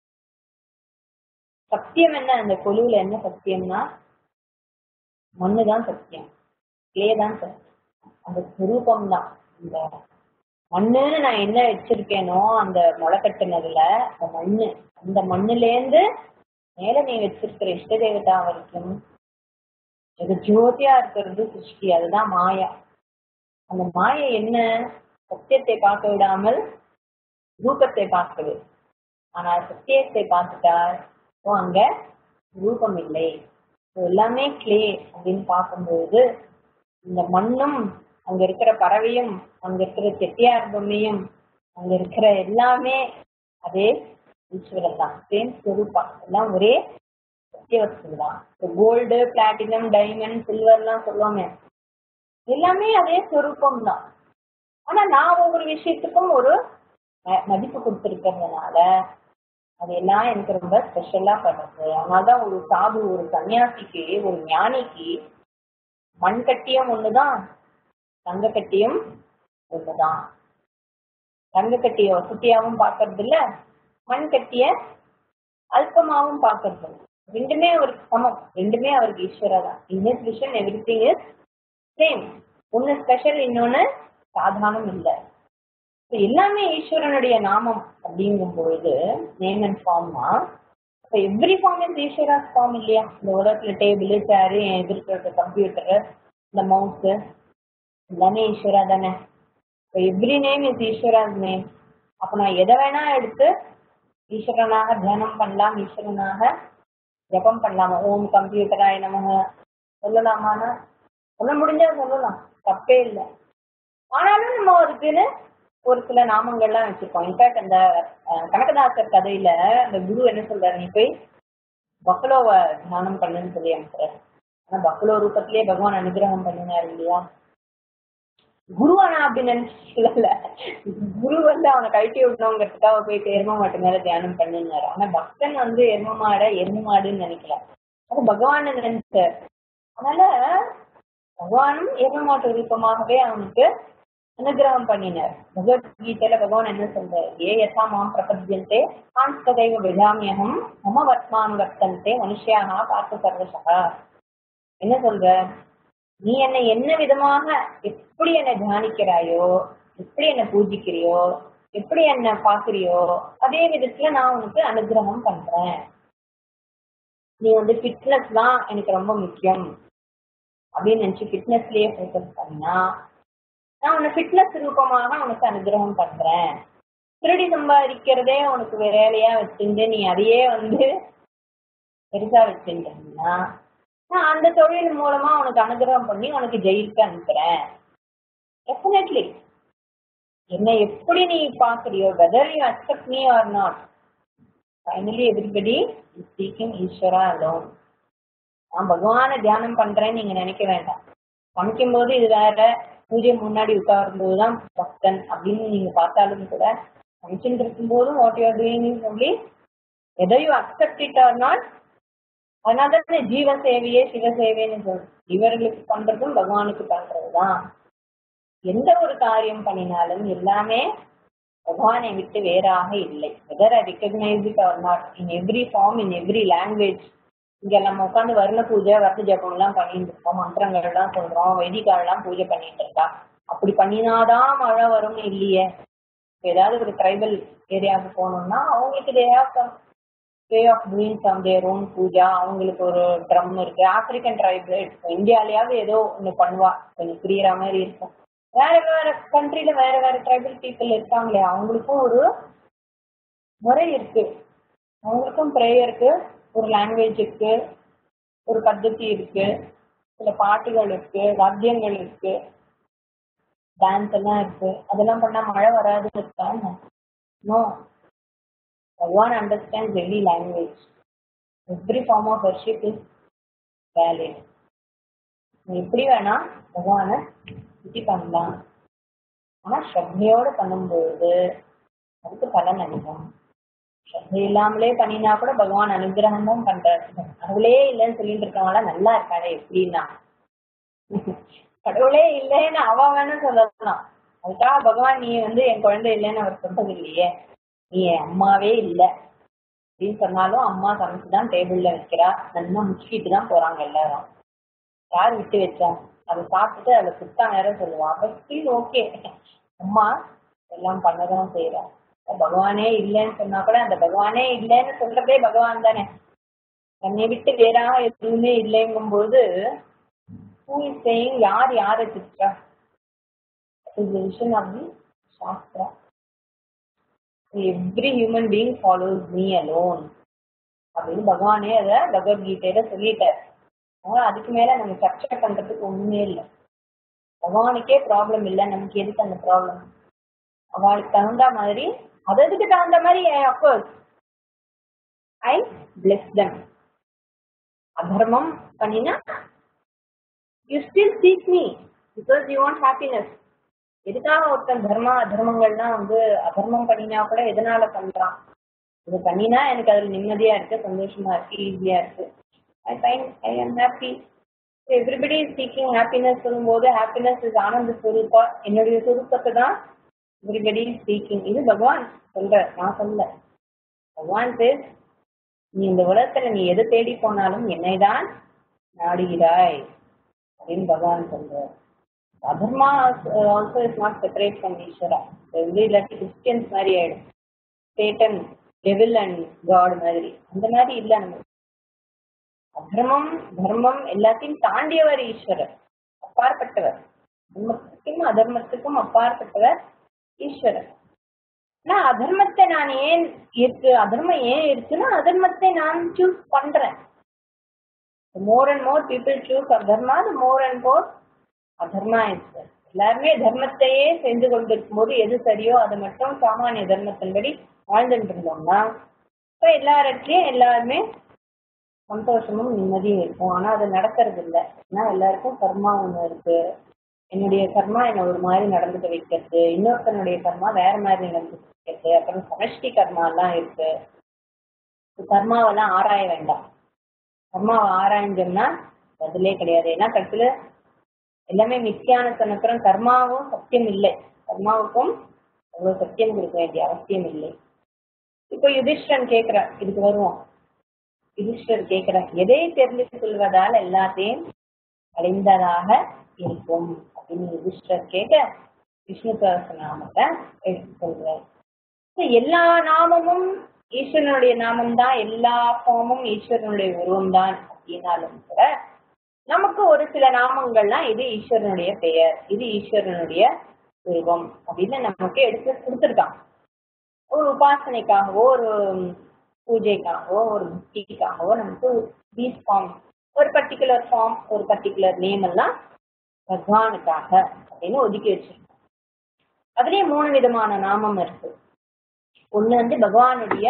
சத்தியம் என்ன அந்த கொலுவுல என்ன சத்தியம்னா மண்ணு தான் சத்தியம் கிளே தான் சத்தியம் அந்த சுரூபம் தான் இந்த மண்ணுன்னு நான் என்ன வச்சிருக்கேனோ அந்த முளை கட்டுனதுல அந்த மண்ணு அந்த மண்ணுலேருந்து மேல நீ வச்சிருக்கிற இஷ்ட தேவதா வரைக்கும் இது ஜோதியா இருக்கிறது சிருஷ்டி அதுதான் மாயா அந்த மாயை என்ன சத்தியத்தை பார்க்க விடாமல் ரூபத்தை பார்க்குது ஆனால் சத்தியத்தை பார்த்துட்டால் ஓ அங்க ரூபம் இல்லை So, எல்லாமே கிளே அப்படின்னு பார்க்கும்போது இந்த மண்ணும் அங்க இருக்கிற பறவையும் அங்க இருக்கிற செட்டியார் பொம்மையும் அங்க இருக்கிற எல்லாமே அதே ஈஸ்வரன் தான் சேம் ஸ்வரூபா எல்லாம் ஒரே சத்திய வஸ்து தான் கோல்டு பிளாட்டினம் டைமண்ட் சில்வர்லாம் சொல்லுவாங்க எல்லாமே அதே ஸ்வரூபம் தான் ஆனா நான் ஒவ்வொரு விஷயத்துக்கும் ஒரு ம- மதிப்பு கொடுத்துருக்கிறதுனால அது எல்லாம் எனக்கு ரொம்ப ஸ்பெஷலா படுறது அதனாலதான் ஒரு சாது ஒரு சன்னியாசிக்கு ஒரு ஞானிக்கு மண் கட்டியம் ஒண்ணுதான் தங்க கட்டியம் ஒண்ணுதான் தங்க கட்டிய வசதியாவும் பாக்குறது இல்ல மண் கட்டிய அல்பமாவும் பாக்குறது இல்ல ரெண்டுமே அவருக்கு சமம் ரெண்டுமே அவருக்கு ஈஸ்வரா தான் in vision everything is same ஒன்னு ஸ்பெஷல் இன்னொன்னு சாதாரணம் இல்லை So, எல்லாமே ஈஸ்வரனுடைய நாமம் அப்படிங்கும் பொழுது நேம் அண்ட் ஃபார்ம்னா இப்போ every form is Ishwara's form இல்லையா இந்த உலகத்துல டேபிள் சேரு என் எதிர்க்கிற கம்ப்யூட்டரு இந்த மவுஸு எல்லாமே ஈஸ்வரா தானே இப்போ every name is Ishwara's name அப்போ நான் எதை வேணா எடுத்து ஈஸ்வரனாக தியானம் பண்ணலாம் ஈஸ்வரனாக ஜபம் பண்ணலாமா ஓம் கம்ப்யூட்டராய நமக சொல்லலாமான்னா சொல்ல முடிஞ்சா சொல்லலாம் தப்பே இல்லை ஆனாலும் நம்ம ஒரு அதுக்குன்னு ஒரு சில நாமங்கள்லாம் வச்சிருக்கோம் இன்ஃபேக்ட் அந்த அஹ், கனகதாசர் கதையில அந்த குரு என்ன சொல்றாரு நீ போய் பஃபலோவை தியானம் பண்ணுன்னு சொல்லி அனுப்புறாரு ஆனா பஃபலோ ரூபத்திலேயே பகவான் அனுகிரகம் பண்ணினார் இல்லையா குரு ஆனா அப்படி நினைச்சல குரு வந்து அவனை கழட்டி விடணுங்கிறதுக்காக போய் எரும மாட்டு மேல தியானம் பண்ணினாரு ஆனா பக்தன் வந்து எரும மாட எரும மாடுன்னு நினைக்கல அது பகவான் நினைச்சார் அதனால பகவானும் எரும மாட்டு ரூபமாகவே அவனுக்கு அனுகிரகம் பண்ணினார் பகவத்கீதையில பகவான் என்ன சொல்றாரு ஏ யசா மாம் பிரபத்தியந்தே கான்ஸ்ததைவ விஜாமியகம் மம வர்த்மான் வர்த்தந்தே மனுஷியாக பார்த்து சர்வசகா என்ன சொல்ற நீ என்னை என்ன விதமாக எப்படி என்னை தியானிக்கிறாயோ எப்படி என்னை பூஜிக்கிறியோ எப்படி என்ன பாக்குறியோ அதே விதத்துல நான் உனக்கு அனுகிரகம் பண்றேன் நீ வந்து ஃபிட்னஸ் தான் எனக்கு ரொம்ப முக்கியம் அப்படின்னு நினைச்சு ஃபிட்னஸ்லயே ஃபோக்கஸ் பண்ணா நான் உன்னை ஃபிட்னஸ் ரூபமாக உனக்கு அனுகிரகம் பண்றேன் திருடி சம்பாதிக்கிறதே உனக்கு வேலையா வச்சிருந்து நீ அதையே வந்து பெருசா வச்சுட்டீங்கன்னா நான் அந்த தொழில் மூலமா உனக்கு அனுகிரகம் பண்ணி உனக்கு ஜெயிலுக்கு அனுப்புறேன் டெஃபினெட்லி என்னை எப்படி நீ பாக்குறியோ whether you accept me or not finally everybody is seeking Ishwara alone நான் பகவானை தியானம் பண்றேன்னு நீங்க நினைக்க வேண்டாம் சமைக்கும் போது இது வேற பூஜை முன்னாடி உட்காரும் போதுதான் பக்தன் அப்படின்னு நீங்க பார்த்தாலும் கூட சமைச்சுட்டு இருக்கும் போதும் வாட் யூ ஆர் டூயிங் சொல்லி எதை you accept it or not அதனால தான் ஜீவ சேவையே சிவ சேவைன்னு சொல்றோம் இவர்களுக்கு பண்றதும் பகவானுக்கு பண்றதுதான் எந்த ஒரு காரியம் பண்ணினாலும் எல்லாமே பகவானை விட்டு வேறாக இல்லை whether I recognize it or not in every form in every language இங்க நம்ம உட்காந்து வர்ண பூஜை வர்ண ஜபம் எல்லாம் பண்ணிட்டு இருக்கோம் மந்திரங்கள் எல்லாம் சொல்றோம் வைதிகால் எல்லாம் பூஜை பண்ணிட்டு இருக்கா அப்படி பண்ணினாதான் மழை வரும்னு இல்லையே ஏதாவது ஒரு ட்ரைபல் ஏரியாவுக்கு போனோம்னா அவங்களுக்கு they have some way of doing some their own puja அவங்களுக்கு ஒரு ட்ரம் இருக்கு ஆப்பிரிக்கன் ட்ரைப்ல இருக்கும் இந்தியாலயாவது ஏதோ ஒண்ணு பண்ணுவா கொஞ்சம் புரியுற மாதிரி இருக்கும் வேற வேற கண்ட்ரில வேற வேற ட்ரைபல் பீப்புள் இருக்காங்களே அவங்களுக்கும் ஒரு முறை இருக்கு அவங்களுக்கும் ப்ரேயருக்கு ஒரு லாங்குவேஜ் இருக்கு ஒரு பద్ధதி இருக்கு சில பாட்டுகள் இருக்கு வாத்தியங்கள் இருக்கு டான்ஸ் எல்லாம் இருக்கு அதெல்லாம் பண்ணா மழை வராதுன்னு இருக்காங்க no Bhagavan understands every language. Every form of worship is valid. நீ எப்படி வேணா பகவானை சுத்தி பண்ணலாம் ஆனா ஸ்ரத்தையோட பண்ணும்போது அதுக்கு பலன் அதிகம் ஸ்ரத்தை இல்லாமலே பண்ணினா கூட பகவான் அனுகிரகம் தான் பண்றாரு கடவுளே இல்லைன்னு சொல்லிட்டு இருக்கவங்களா நல்லா இருக்காளே எப்படின்னா கடவுளே இல்லைன்னு அவ வேணா சொல்லலாம் அதுக்காக பகவான் நீ வந்து என் குழந்தை இல்லைன்னு அவர் சொல்றது இல்லையே நீ என் அம்மாவே இல்லை அப்படின்னு சொன்னாலும் அம்மா சமைச்சு தான் டேபிள்ல வைக்கிறா நல்லா முச்சிக்கிட்டு தான் போறாங்க எல்லாரும் யார் விட்டு வச்சா அதை சாப்பிட்டுட்டு அதை சுத்தா நேரம் சொல்லுவான் அப்ப ஸ்டில் ஓகே அம்மா எல்லாம் பண்ணதான் செய்யறா பகவானே இல்லைன்னு சொன்னா கூட அந்த பகவானே இல்லைன்னு சொல்றதே பகவான் தானே தன்னை விட்டு வேறாக எதுவுமே இல்லைங்கும் போது ஹூ இஸ் சேயிங் யார் யாரை திட்டா vision of the shastra every human being follows me alone அப்படின்னு பகவானே அதை பகவத்கீதையில சொல்லிட்டார் அதனால அதுக்கு மேல நம்ம சர்ச்சை பண்றதுக்கு ஒண்ணுமே இல்லை பகவானுக்கே ப்ராப்ளம் இல்லை நமக்கு எதுக்கு அந்த ப்ராப்ளம் அவளுக்கு தகுந்த மாதிரி அததுக்கு தகுந்த மாதிரி அப்கோர்ஸ் ஐ பிளஸ் தம் அதர்மம் பண்ணினா you still seek me because you want happiness எதுக்காக ஒருத்தன் தர்மா அதர்மங்கள்லாம் வந்து அதர்மம் பண்ணினா கூட எதனால பண்றான் இது பண்ணினா எனக்கு அதுல நிம்மதியா இருக்கு சந்தோஷமா இருக்கு ஈஸியா இருக்கு I fine I am happy everybody is seeking happiness சொல்லும்போது ஹாப்பினஸ் இஸ் ஆனந்த சுரூப்பா என்னுடைய சுரூப்பத்தை தான் எவ்ரிபடி இஸ் சீக்கிங் இது பகவான் சொல்ற நான் சொல்ல பகவான் பேஸ் நீ இந்த உலகத்துல நீ எது தேடி போனாலும் என்னை தான் நாடுகிறாய் அப்படின்னு பகவான் சொல்றார் adharma also is not separate from Ishwara இது இல்லாட்டி கிறிஸ்டியன்ஸ் மாதிரி ஆயிடும் சேட்டன் டெவில் அண்ட் காட் மாதிரி அந்த மாதிரி இல்ல நம்ம அதர்மம் தர்மம் எல்லாத்தையும் தாண்டியவர் ஈஸ்வரர் அப்பாற்பட்டவர் தர்மத்துக்கும் அதர்மத்துக்கும் அப்பாற்பட்டவர் ஈஸ்வரர் ஆனா அதர்மத்தை நான் ஏன் இருக்கு அதர்மம் ஏன் இருக்குன்னா அதர்மத்தை நான் சூஸ் பண்றேன் more and more people choose adharma the more and more adharma is எல்லாருமே தர்மத்தையே செஞ்சு கொண்டிருக்கும் போது எது சரியோ அது மட்டும் சாமானிய தர்மத்தின்படி வாழ்ந்துட்டு இருந்தோம்னா இப்போ எல்லார்கிட்டயும் எல்லாருமே சந்தோஷமும் நிம்மதியும் இருக்கும் ஆனா அது நடக்கிறது இல்லை ஏன்னா எல்லாருக்கும் கர்மா ஒண்ணு இருக்கு என்னுடைய கர்மா என்னை ஒரு மாதிரி நடந்துக்க வைக்கிறது இன்னொருத்தனுடைய கர்மா வேற மாதிரி நடந்துக்க வைக்கிறது அப்புறம் சமஷ்டி கர்மா எல்லாம் இருக்கு கர்மாவெல்லாம் ஆராய வேண்டாம் கர்மாவை ஆராய்ஞ்சோம்னா பதிலே கிடையாது ஏன்னா கடைசியில எல்லாமே மித்தியான சொன்னப்புறம் கர்மாவும் சத்தியம் இல்லை கர்மாவுக்கும் அவ்வளவு சத்தியம் கொடுக்க வேண்டிய அவசியம் இல்லை இப்போ யுதிஷ்டன் கேட்கிறார் இதுக்கு வருவோம் யுதிஷ்டர் கேட்கிறார் எதை தெரிந்து கொள்வதால் எல்லாத்தையும் அடைந்ததாக இருக்கும் அப்படின்னு யுதிஷ்டர் கேட்க விஷ்ணு சகசநாமத்தை எடுத்து சொல்றார் எல்லா நாமமும் ஈஸ்வரனுடைய நாமம் தான் எல்லா ஃபார்மும் ஈஸ்வரனுடைய உருவம் தான் அப்படின்னாலும் கூட நமக்கு ஒரு சில நாமங்கள்லாம் இது ஈஸ்வரனுடைய பெயர் இது ஈஸ்வரனுடைய உருவம் அப்படின்னு நமக்கு எடுத்து கொடுத்துருக்கான் ஒரு உபாசனைக்காகவோ ஒரு பூஜைக்காகவோ ஒரு புத்திக்காகவோ நமக்கு தீஸ் ஃபார்ம் ஒரு பர்டிகுலர் ஃபார்ம் ஒரு பர்டிகுலர் நேம் எல்லாம் பகவானுக்காக அப்படின்னு ஒதுக்கி வச்சிருக்கோம் அதுலயே மூணு விதமான நாமம் இருக்கு ஒண்ணு வந்து பகவானுடைய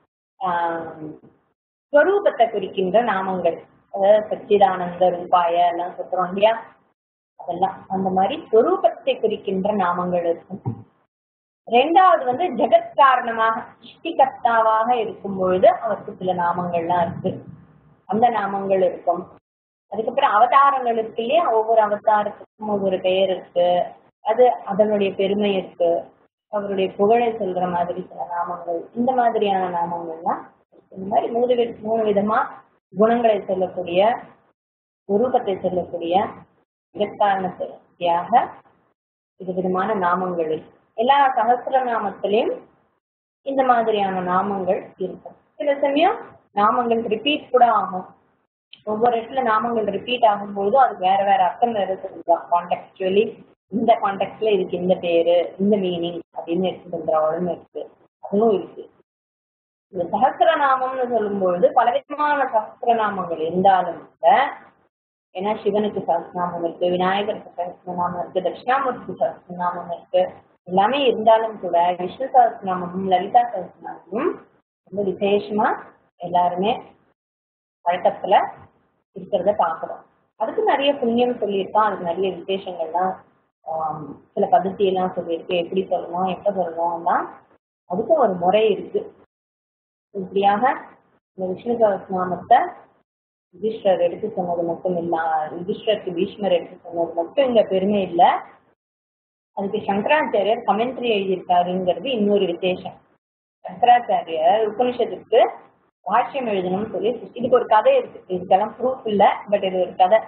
ஸ்வரூபத்தை குறிக்கின்ற நாமங்கள் அதாவது சச்சிதானந்த ரூபாய எல்லாம் சொல்றோம் இல்லையா அதெல்லாம் அந்த மாதிரி ஸ்வரூபத்தை குறிக்கின்ற நாமங்கள் இருக்கும் ரெண்டாவது வந்து ஜெகத் காரணமாக சிருஷ்டிகர்த்தாவாக இருக்கும் பொழுது அவருக்கு சில நாமங்கள்லாம் இருக்கு அந்த நாமங்கள் இருக்கும் அதுக்கப்புறம் அவதாரங்கள் இருக்கு இல்லையா ஒவ்வொரு அவதாரத்துக்கும் ஒவ்வொரு பெயர் இருக்கு அது அதனுடைய பெருமை இருக்கு அவருடைய புகழை சொல்ற மாதிரி சில நாமங்கள் இந்த மாதிரியான நாமங்கள்லாம் இந்த மாதிரி மூணு வி மூணு விதமா குணங்களை சொல்லக்கூடிய உருவத்தை சொல்லக்கூடிய ஜெகத்காரணத்தியாக இது விதமான நாமங்கள் எல்லா சகசிர நாமத்திலையும் இந்த மாதிரியான நாமங்கள் இருக்கும் சில சமயம் நாமங்கள் ரிப்பீட் கூட ஆகும் ஒவ்வொரு இடத்துல நாமங்கள் ரிப்பீட் ஆகும்போது அதுக்கு வேற வேற அர்த்தம் வேற சொல்லுவாங்க கான்டெக்சுவலி இந்த கான்டெக்ட்ல இதுக்கு இந்த பேரு இந்த மீனிங் அப்படின்னு எடுத்து சொல்றவளும் இருக்கு அதுவும் இருக்கு இந்த சகசிரநாமம்னு சொல்லும்பொழுது பலவிதமான சகசிரநாமங்கள் இருந்தாலும் கூட ஏன்னா சிவனுக்கு சகசிரநாமம் இருக்கு விநாயகருக்கு சகசிரநாமம் இருக்கு தட்சிணாமூர்த்திக்கு சகசிரநாமம் இருக்கு எல்லாமே இருந்தாலும் கூட விஷ்ணு சகசிரநாமமும் லலிதா சகசிரநாமமும் ரொம்ப விசேஷமா எல்லாருமே வழக்கத்துல இருக்கிறத பாக்குறோம் அதுக்கு நிறைய புண்ணியம் சொல்லியிருக்கான் அதுக்கு நிறைய விசேஷங்கள்லாம் சில பద్ధதியெல்லாம் சொல்லியிருக்கு எப்படி சொல்லணும் எப்ப சொல்லணும்னா அதுக்கும் ஒரு முறை இருக்கு இப்படியாக இந்த விஷ்ணு சகசிரநாமத்தை யுதிஷ்டர் எடுத்து சொன்னது மட்டும் இல்ல யுதிஷ்டருக்கு பீஷ்மர் எடுத்து சொன்னது மட்டும் இங்க பெருமை இல்லை அதுக்கு சங்கராச்சாரியர் கமெண்ட்ரி எழுதியிருக்காருங்கிறது இன்னொரு விசேஷம் சங்கராச்சாரியர் உபனிஷத்துக்கு பாஷ்யம் எழுதணும்னு சொல்லி இதுக்கு ஒரு கதை இருக்கு இதுக்கெல்லாம் ப்ரூஃப் இல்ல பட் இது ஒரு கதை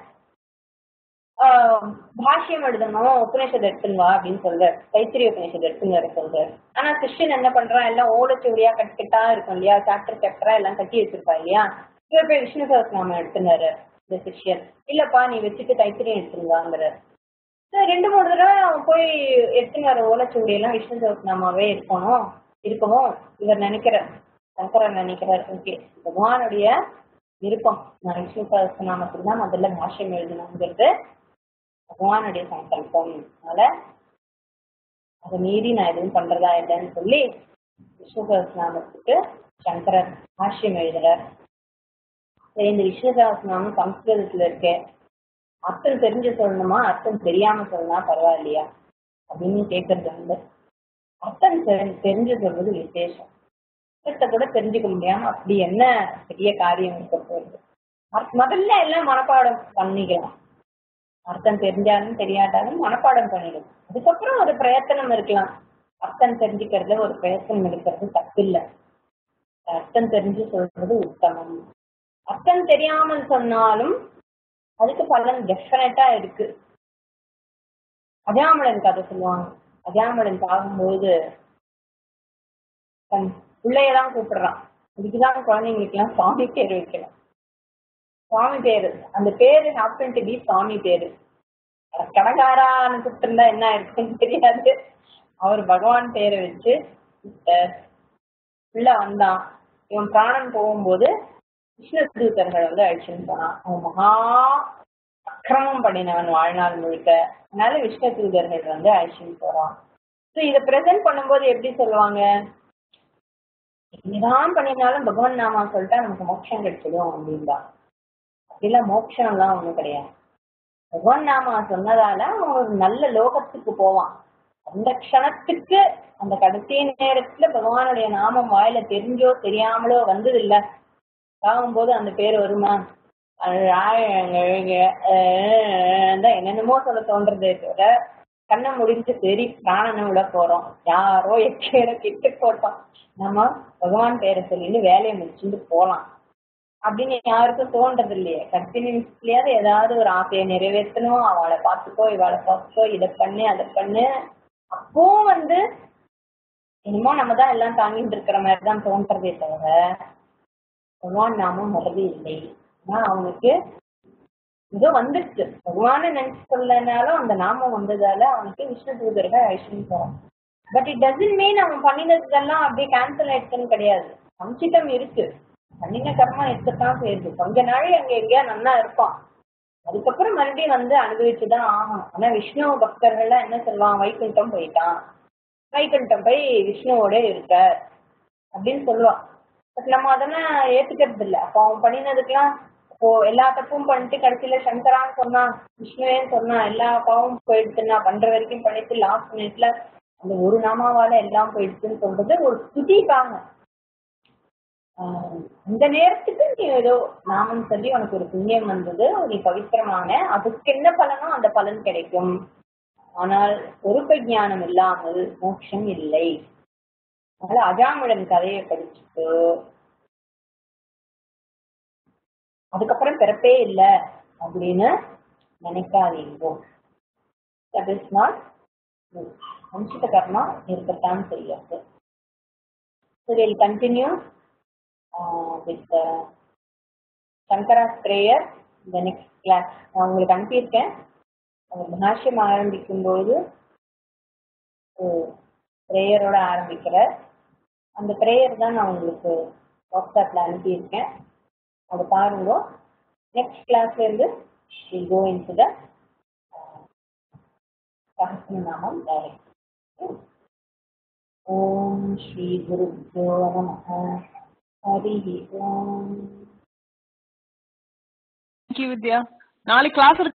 பாஷ்யம் எழுதணும் உபநிஷத் எடுத்துன்னு வா அப்படின்னு சொல்றாரு தைத்திரிய உபநிஷத் எடுத்துன்னு வர சொல்றாரு ஆனா கிறிஸ்டின் என்ன பண்றான் எல்லாம் ஓலச்சுவடியா கட்டிக்கிட்டா இருக்கும் இல்லையா சாப்டர் சாப்டரா எல்லாம் கட்டி வச்சிருப்பா இல்லையா இவர் போய் விஷ்ணு சகசிரநாமம் எடுத்துனாரு இந்த சிஷ்யன் இல்லப்பா நீ வச்சுட்டு தைத்திரியம் எடுத்துன்னு வாங்குறாரு ரெண்டு மூணு தடவை அவன் போய் எடுத்துன்னு வர ஓலச்சுவடி எல்லாம் விஷ்ணு சகசிரநாமாவே இருக்கணும் இருக்கவும் இவர் நினைக்கிறார் சங்கரன் நினைக்கிறார் ஓகே பகவானுடைய விருப்பம் நான் விஷ்ணு சகசிரநாமத்துக்கு தான் முதல்ல பாஷ்யம் எழுதணுங்கிறது பகவானுடைய சங்கல்பம் அதனால அதை மீறி நான் எதுவும் பண்றதா இல்லைன்னு சொல்லி விஷ்ணு சகசிரநாமத்துக்கு சங்கரர் பாஷ்யம் எழுதுறார் சரி இந்த விஷ்ணு சகசிரநாமம் சம்ஸ்கிருதத்துல இருக்கு அர்த்தம் தெரிஞ்சு சொல்லணுமா அர்த்தம் தெரியாம சொல்லணுமா பரவாயில்லையா அப்படின்னு கேட்கறது வந்து அர்த்தம் தெரிஞ்சு சொல்றது விசேஷம் அர்த்தத்தை கூட தெரிஞ்சுக்க முடியாம அப்படி என்ன பெரிய காரியம் இருக்க போகுது முதல்ல எல்லாம் மனப்பாடம் பண்ணிக்கலாம் அர்த்தம் தெரிஞ்சாலும் தெரியாட்டாலும் மனப்பாடம் பண்ணிடும் அதுக்கப்புறம் ஒரு பிரயத்தனம் இருக்கலாம் அர்த்தம் தெரிஞ்சுக்கிறதுல ஒரு பிரயத்தனம் இருக்கிறது தப்பு இல்லை அர்த்தம் தெரிஞ்சு சொல்றது உத்தமம் அர்த்தம் தெரியாமல் சொன்னாலும் அதுக்கு பலன் டெஃபினட்டா இருக்கு அஜாமலன் கதை சொல்லுவாங்க அஜாமலன் சாகும்போது தன் பிள்ளையதான் கூப்பிடுறான் இதுக்குதான் குழந்தைங்களுக்கு எல்லாம் சுவாமி பேர் வைக்கணும் சுவாமி பேரு அந்த பேரு ஹாப்பன் டு பி சுவாமி பேரு கடகாரான்னு கூப்பிட்டு என்ன இருக்குன்னு தெரியாது அவர் பகவான் பேரை வச்சு உள்ள வந்தான் இவன் பிராணன் போகும்போது விஷ்ணு தூதர்கள் வந்து அழிச்சுன்னு போனான் அவன் மகா அக்கிரமம் பண்ணினவன் வாழ்நாள் முழுக்க அதனால விஷ்ணு தூதர்கள் வந்து அழிச்சுன்னு போறான் ஸோ இதை ப்ரெசென்ட் பண்ணும்போது எப்படி சொல்லுவாங்க என்னதான் பண்ணினாலும் பகவான் நாமா சொல்லிட்டா நமக்கு மோட்சம் கிடைச்சிடும் அப்படின்பா அப்படிலாம் மோட்சம்லாம் ஒண்ணும் கிடையாது பகவான் நாமா சொன்னதால அவன் ஒரு நல்ல லோகத்துக்கு போவான் அந்த க்ஷணத்துக்கு அந்த கடைசி நேரத்துல பகவானுடைய நாமம் வாயில தெரிஞ்சோ தெரியாமலோ வந்தது இல்ல சாகும்போது அந்த பேர் வருமா தான் என்னென்னமோ சொல்ல தோன்றதே தவிர கண்ணை முடிஞ்சு சரி பிராணனை விட போறோம் யாரோ எக்கேட கிட்டு போட்டோம் நம்ம பகவான் பேரை சொல்லிட்டு வேலையை முடிச்சுட்டு போலாம் அப்படின்னு யாருக்கும் தோன்றது இல்லையே கடைசி நிமிஷத்துலயாவது ஏதாவது ஒரு ஆசையை நிறைவேற்றணும் அவளை பார்த்துக்கோ இவளை பார்த்துக்கோ இதை பண்ணு அதை பண்ணு அப்பவும் வந்து என்னமோ நம்ம தான் எல்லாம் தாங்கிட்டு இருக்கிற மாதிரி தான் தோன்றதே தவிர பகவான் நாமம் வரவே இல்லை ஆனா அவனுக்கு ஏதோ வந்துருச்சு பகவான நினைச்சு சொல்லனாலும் அந்த நாமம் வந்ததால அவனுக்கு விஷ்ணு தூதர்கள் ஐஸ்வர்யம் போறான் பட் இட் டசன்ட் மீன் அவன் பண்ணினதெல்லாம் அப்படியே கேன்சல் ஆயிடுச்சுன்னு கிடையாது சம்சிதம் இருக்கு பண்ணின கர்மா இருக்கத்தான் செய்யுது கொஞ்ச நாள் அங்க எங்கேயா நல்லா இருப்பான் அதுக்கப்புறம் மறுபடியும் வந்து அனுபவிச்சுதான் ஆகணும் ஆனா விஷ்ணு பக்தர்கள்லாம் என்ன சொல்லுவான் வைகுண்டம் போயிட்டான் வைகுண்டம் போய் விஷ்ணுவோட இருக்க அப்படின்னு சொல்லுவான் பட் நம்ம அதெல்லாம் ஏத்துக்கிறது இல்லை அப்போ அவன் பண்ணினதுக்கெல்லாம் இப்போ எல்லா தப்பும் பண்ணிட்டு கடைசியில சங்கரான்னு சொன்னான் விஷ்ணுவேன்னு சொன்னான் எல்லா பாவம் போயிடுச்சுன்னா பண்ற வரைக்கும் பண்ணிட்டு லாஸ்ட் மினிட்ல அந்த ஒரு நாமாவால எல்லாம் போயிடுச்சுன்னு சொல்றது ஒரு ஸ்துதிக்காக இந்த நேரத்துக்கு நீ ஏதோ நாமம் சொல்லி உனக்கு ஒரு புண்ணியம் வந்தது நீ பவித்திரமான அதுக்கு என்ன பலனோ அந்த பலன் கிடைக்கும் ஆனால் பொறுப்பு ஞானம் இல்லாமல் மோட்சம் இல்லை அதனால அஜாமிழன் கதையை படிச்சுட்டு அதுக்கப்புறம் பிறப்பே இல்லை அப்படின்னு நினைக்காதீங்க தட் இஸ் நாட் வம்சித கர்மா இருக்கத்தான் செய்யாது So we'll continue uh, with uh, Shankara's prayer in the next class. நான் உங்களுக்கு அனுப்பியிருக்கேன் அவர் பாஷ்யம் ஆரம்பிக்கும்போது ப்ரேயரோட ஆரம்பிக்கிறார் அந்த ப்ரேயர் தான் நான் உங்களுக்கு வாட்ஸ்அப்பில் அனுப்பியிருக்கேன் அதை பாருங்க நெக்ஸ்ட் கிளாஸ்ல இருந்து will go into the Sahasranamam direct ஓம் ஸ்ரீ குருப்போ நம ஹரி ஓம் தேங்க்யூ வித்யா நாளைக்கு கிளாஸ்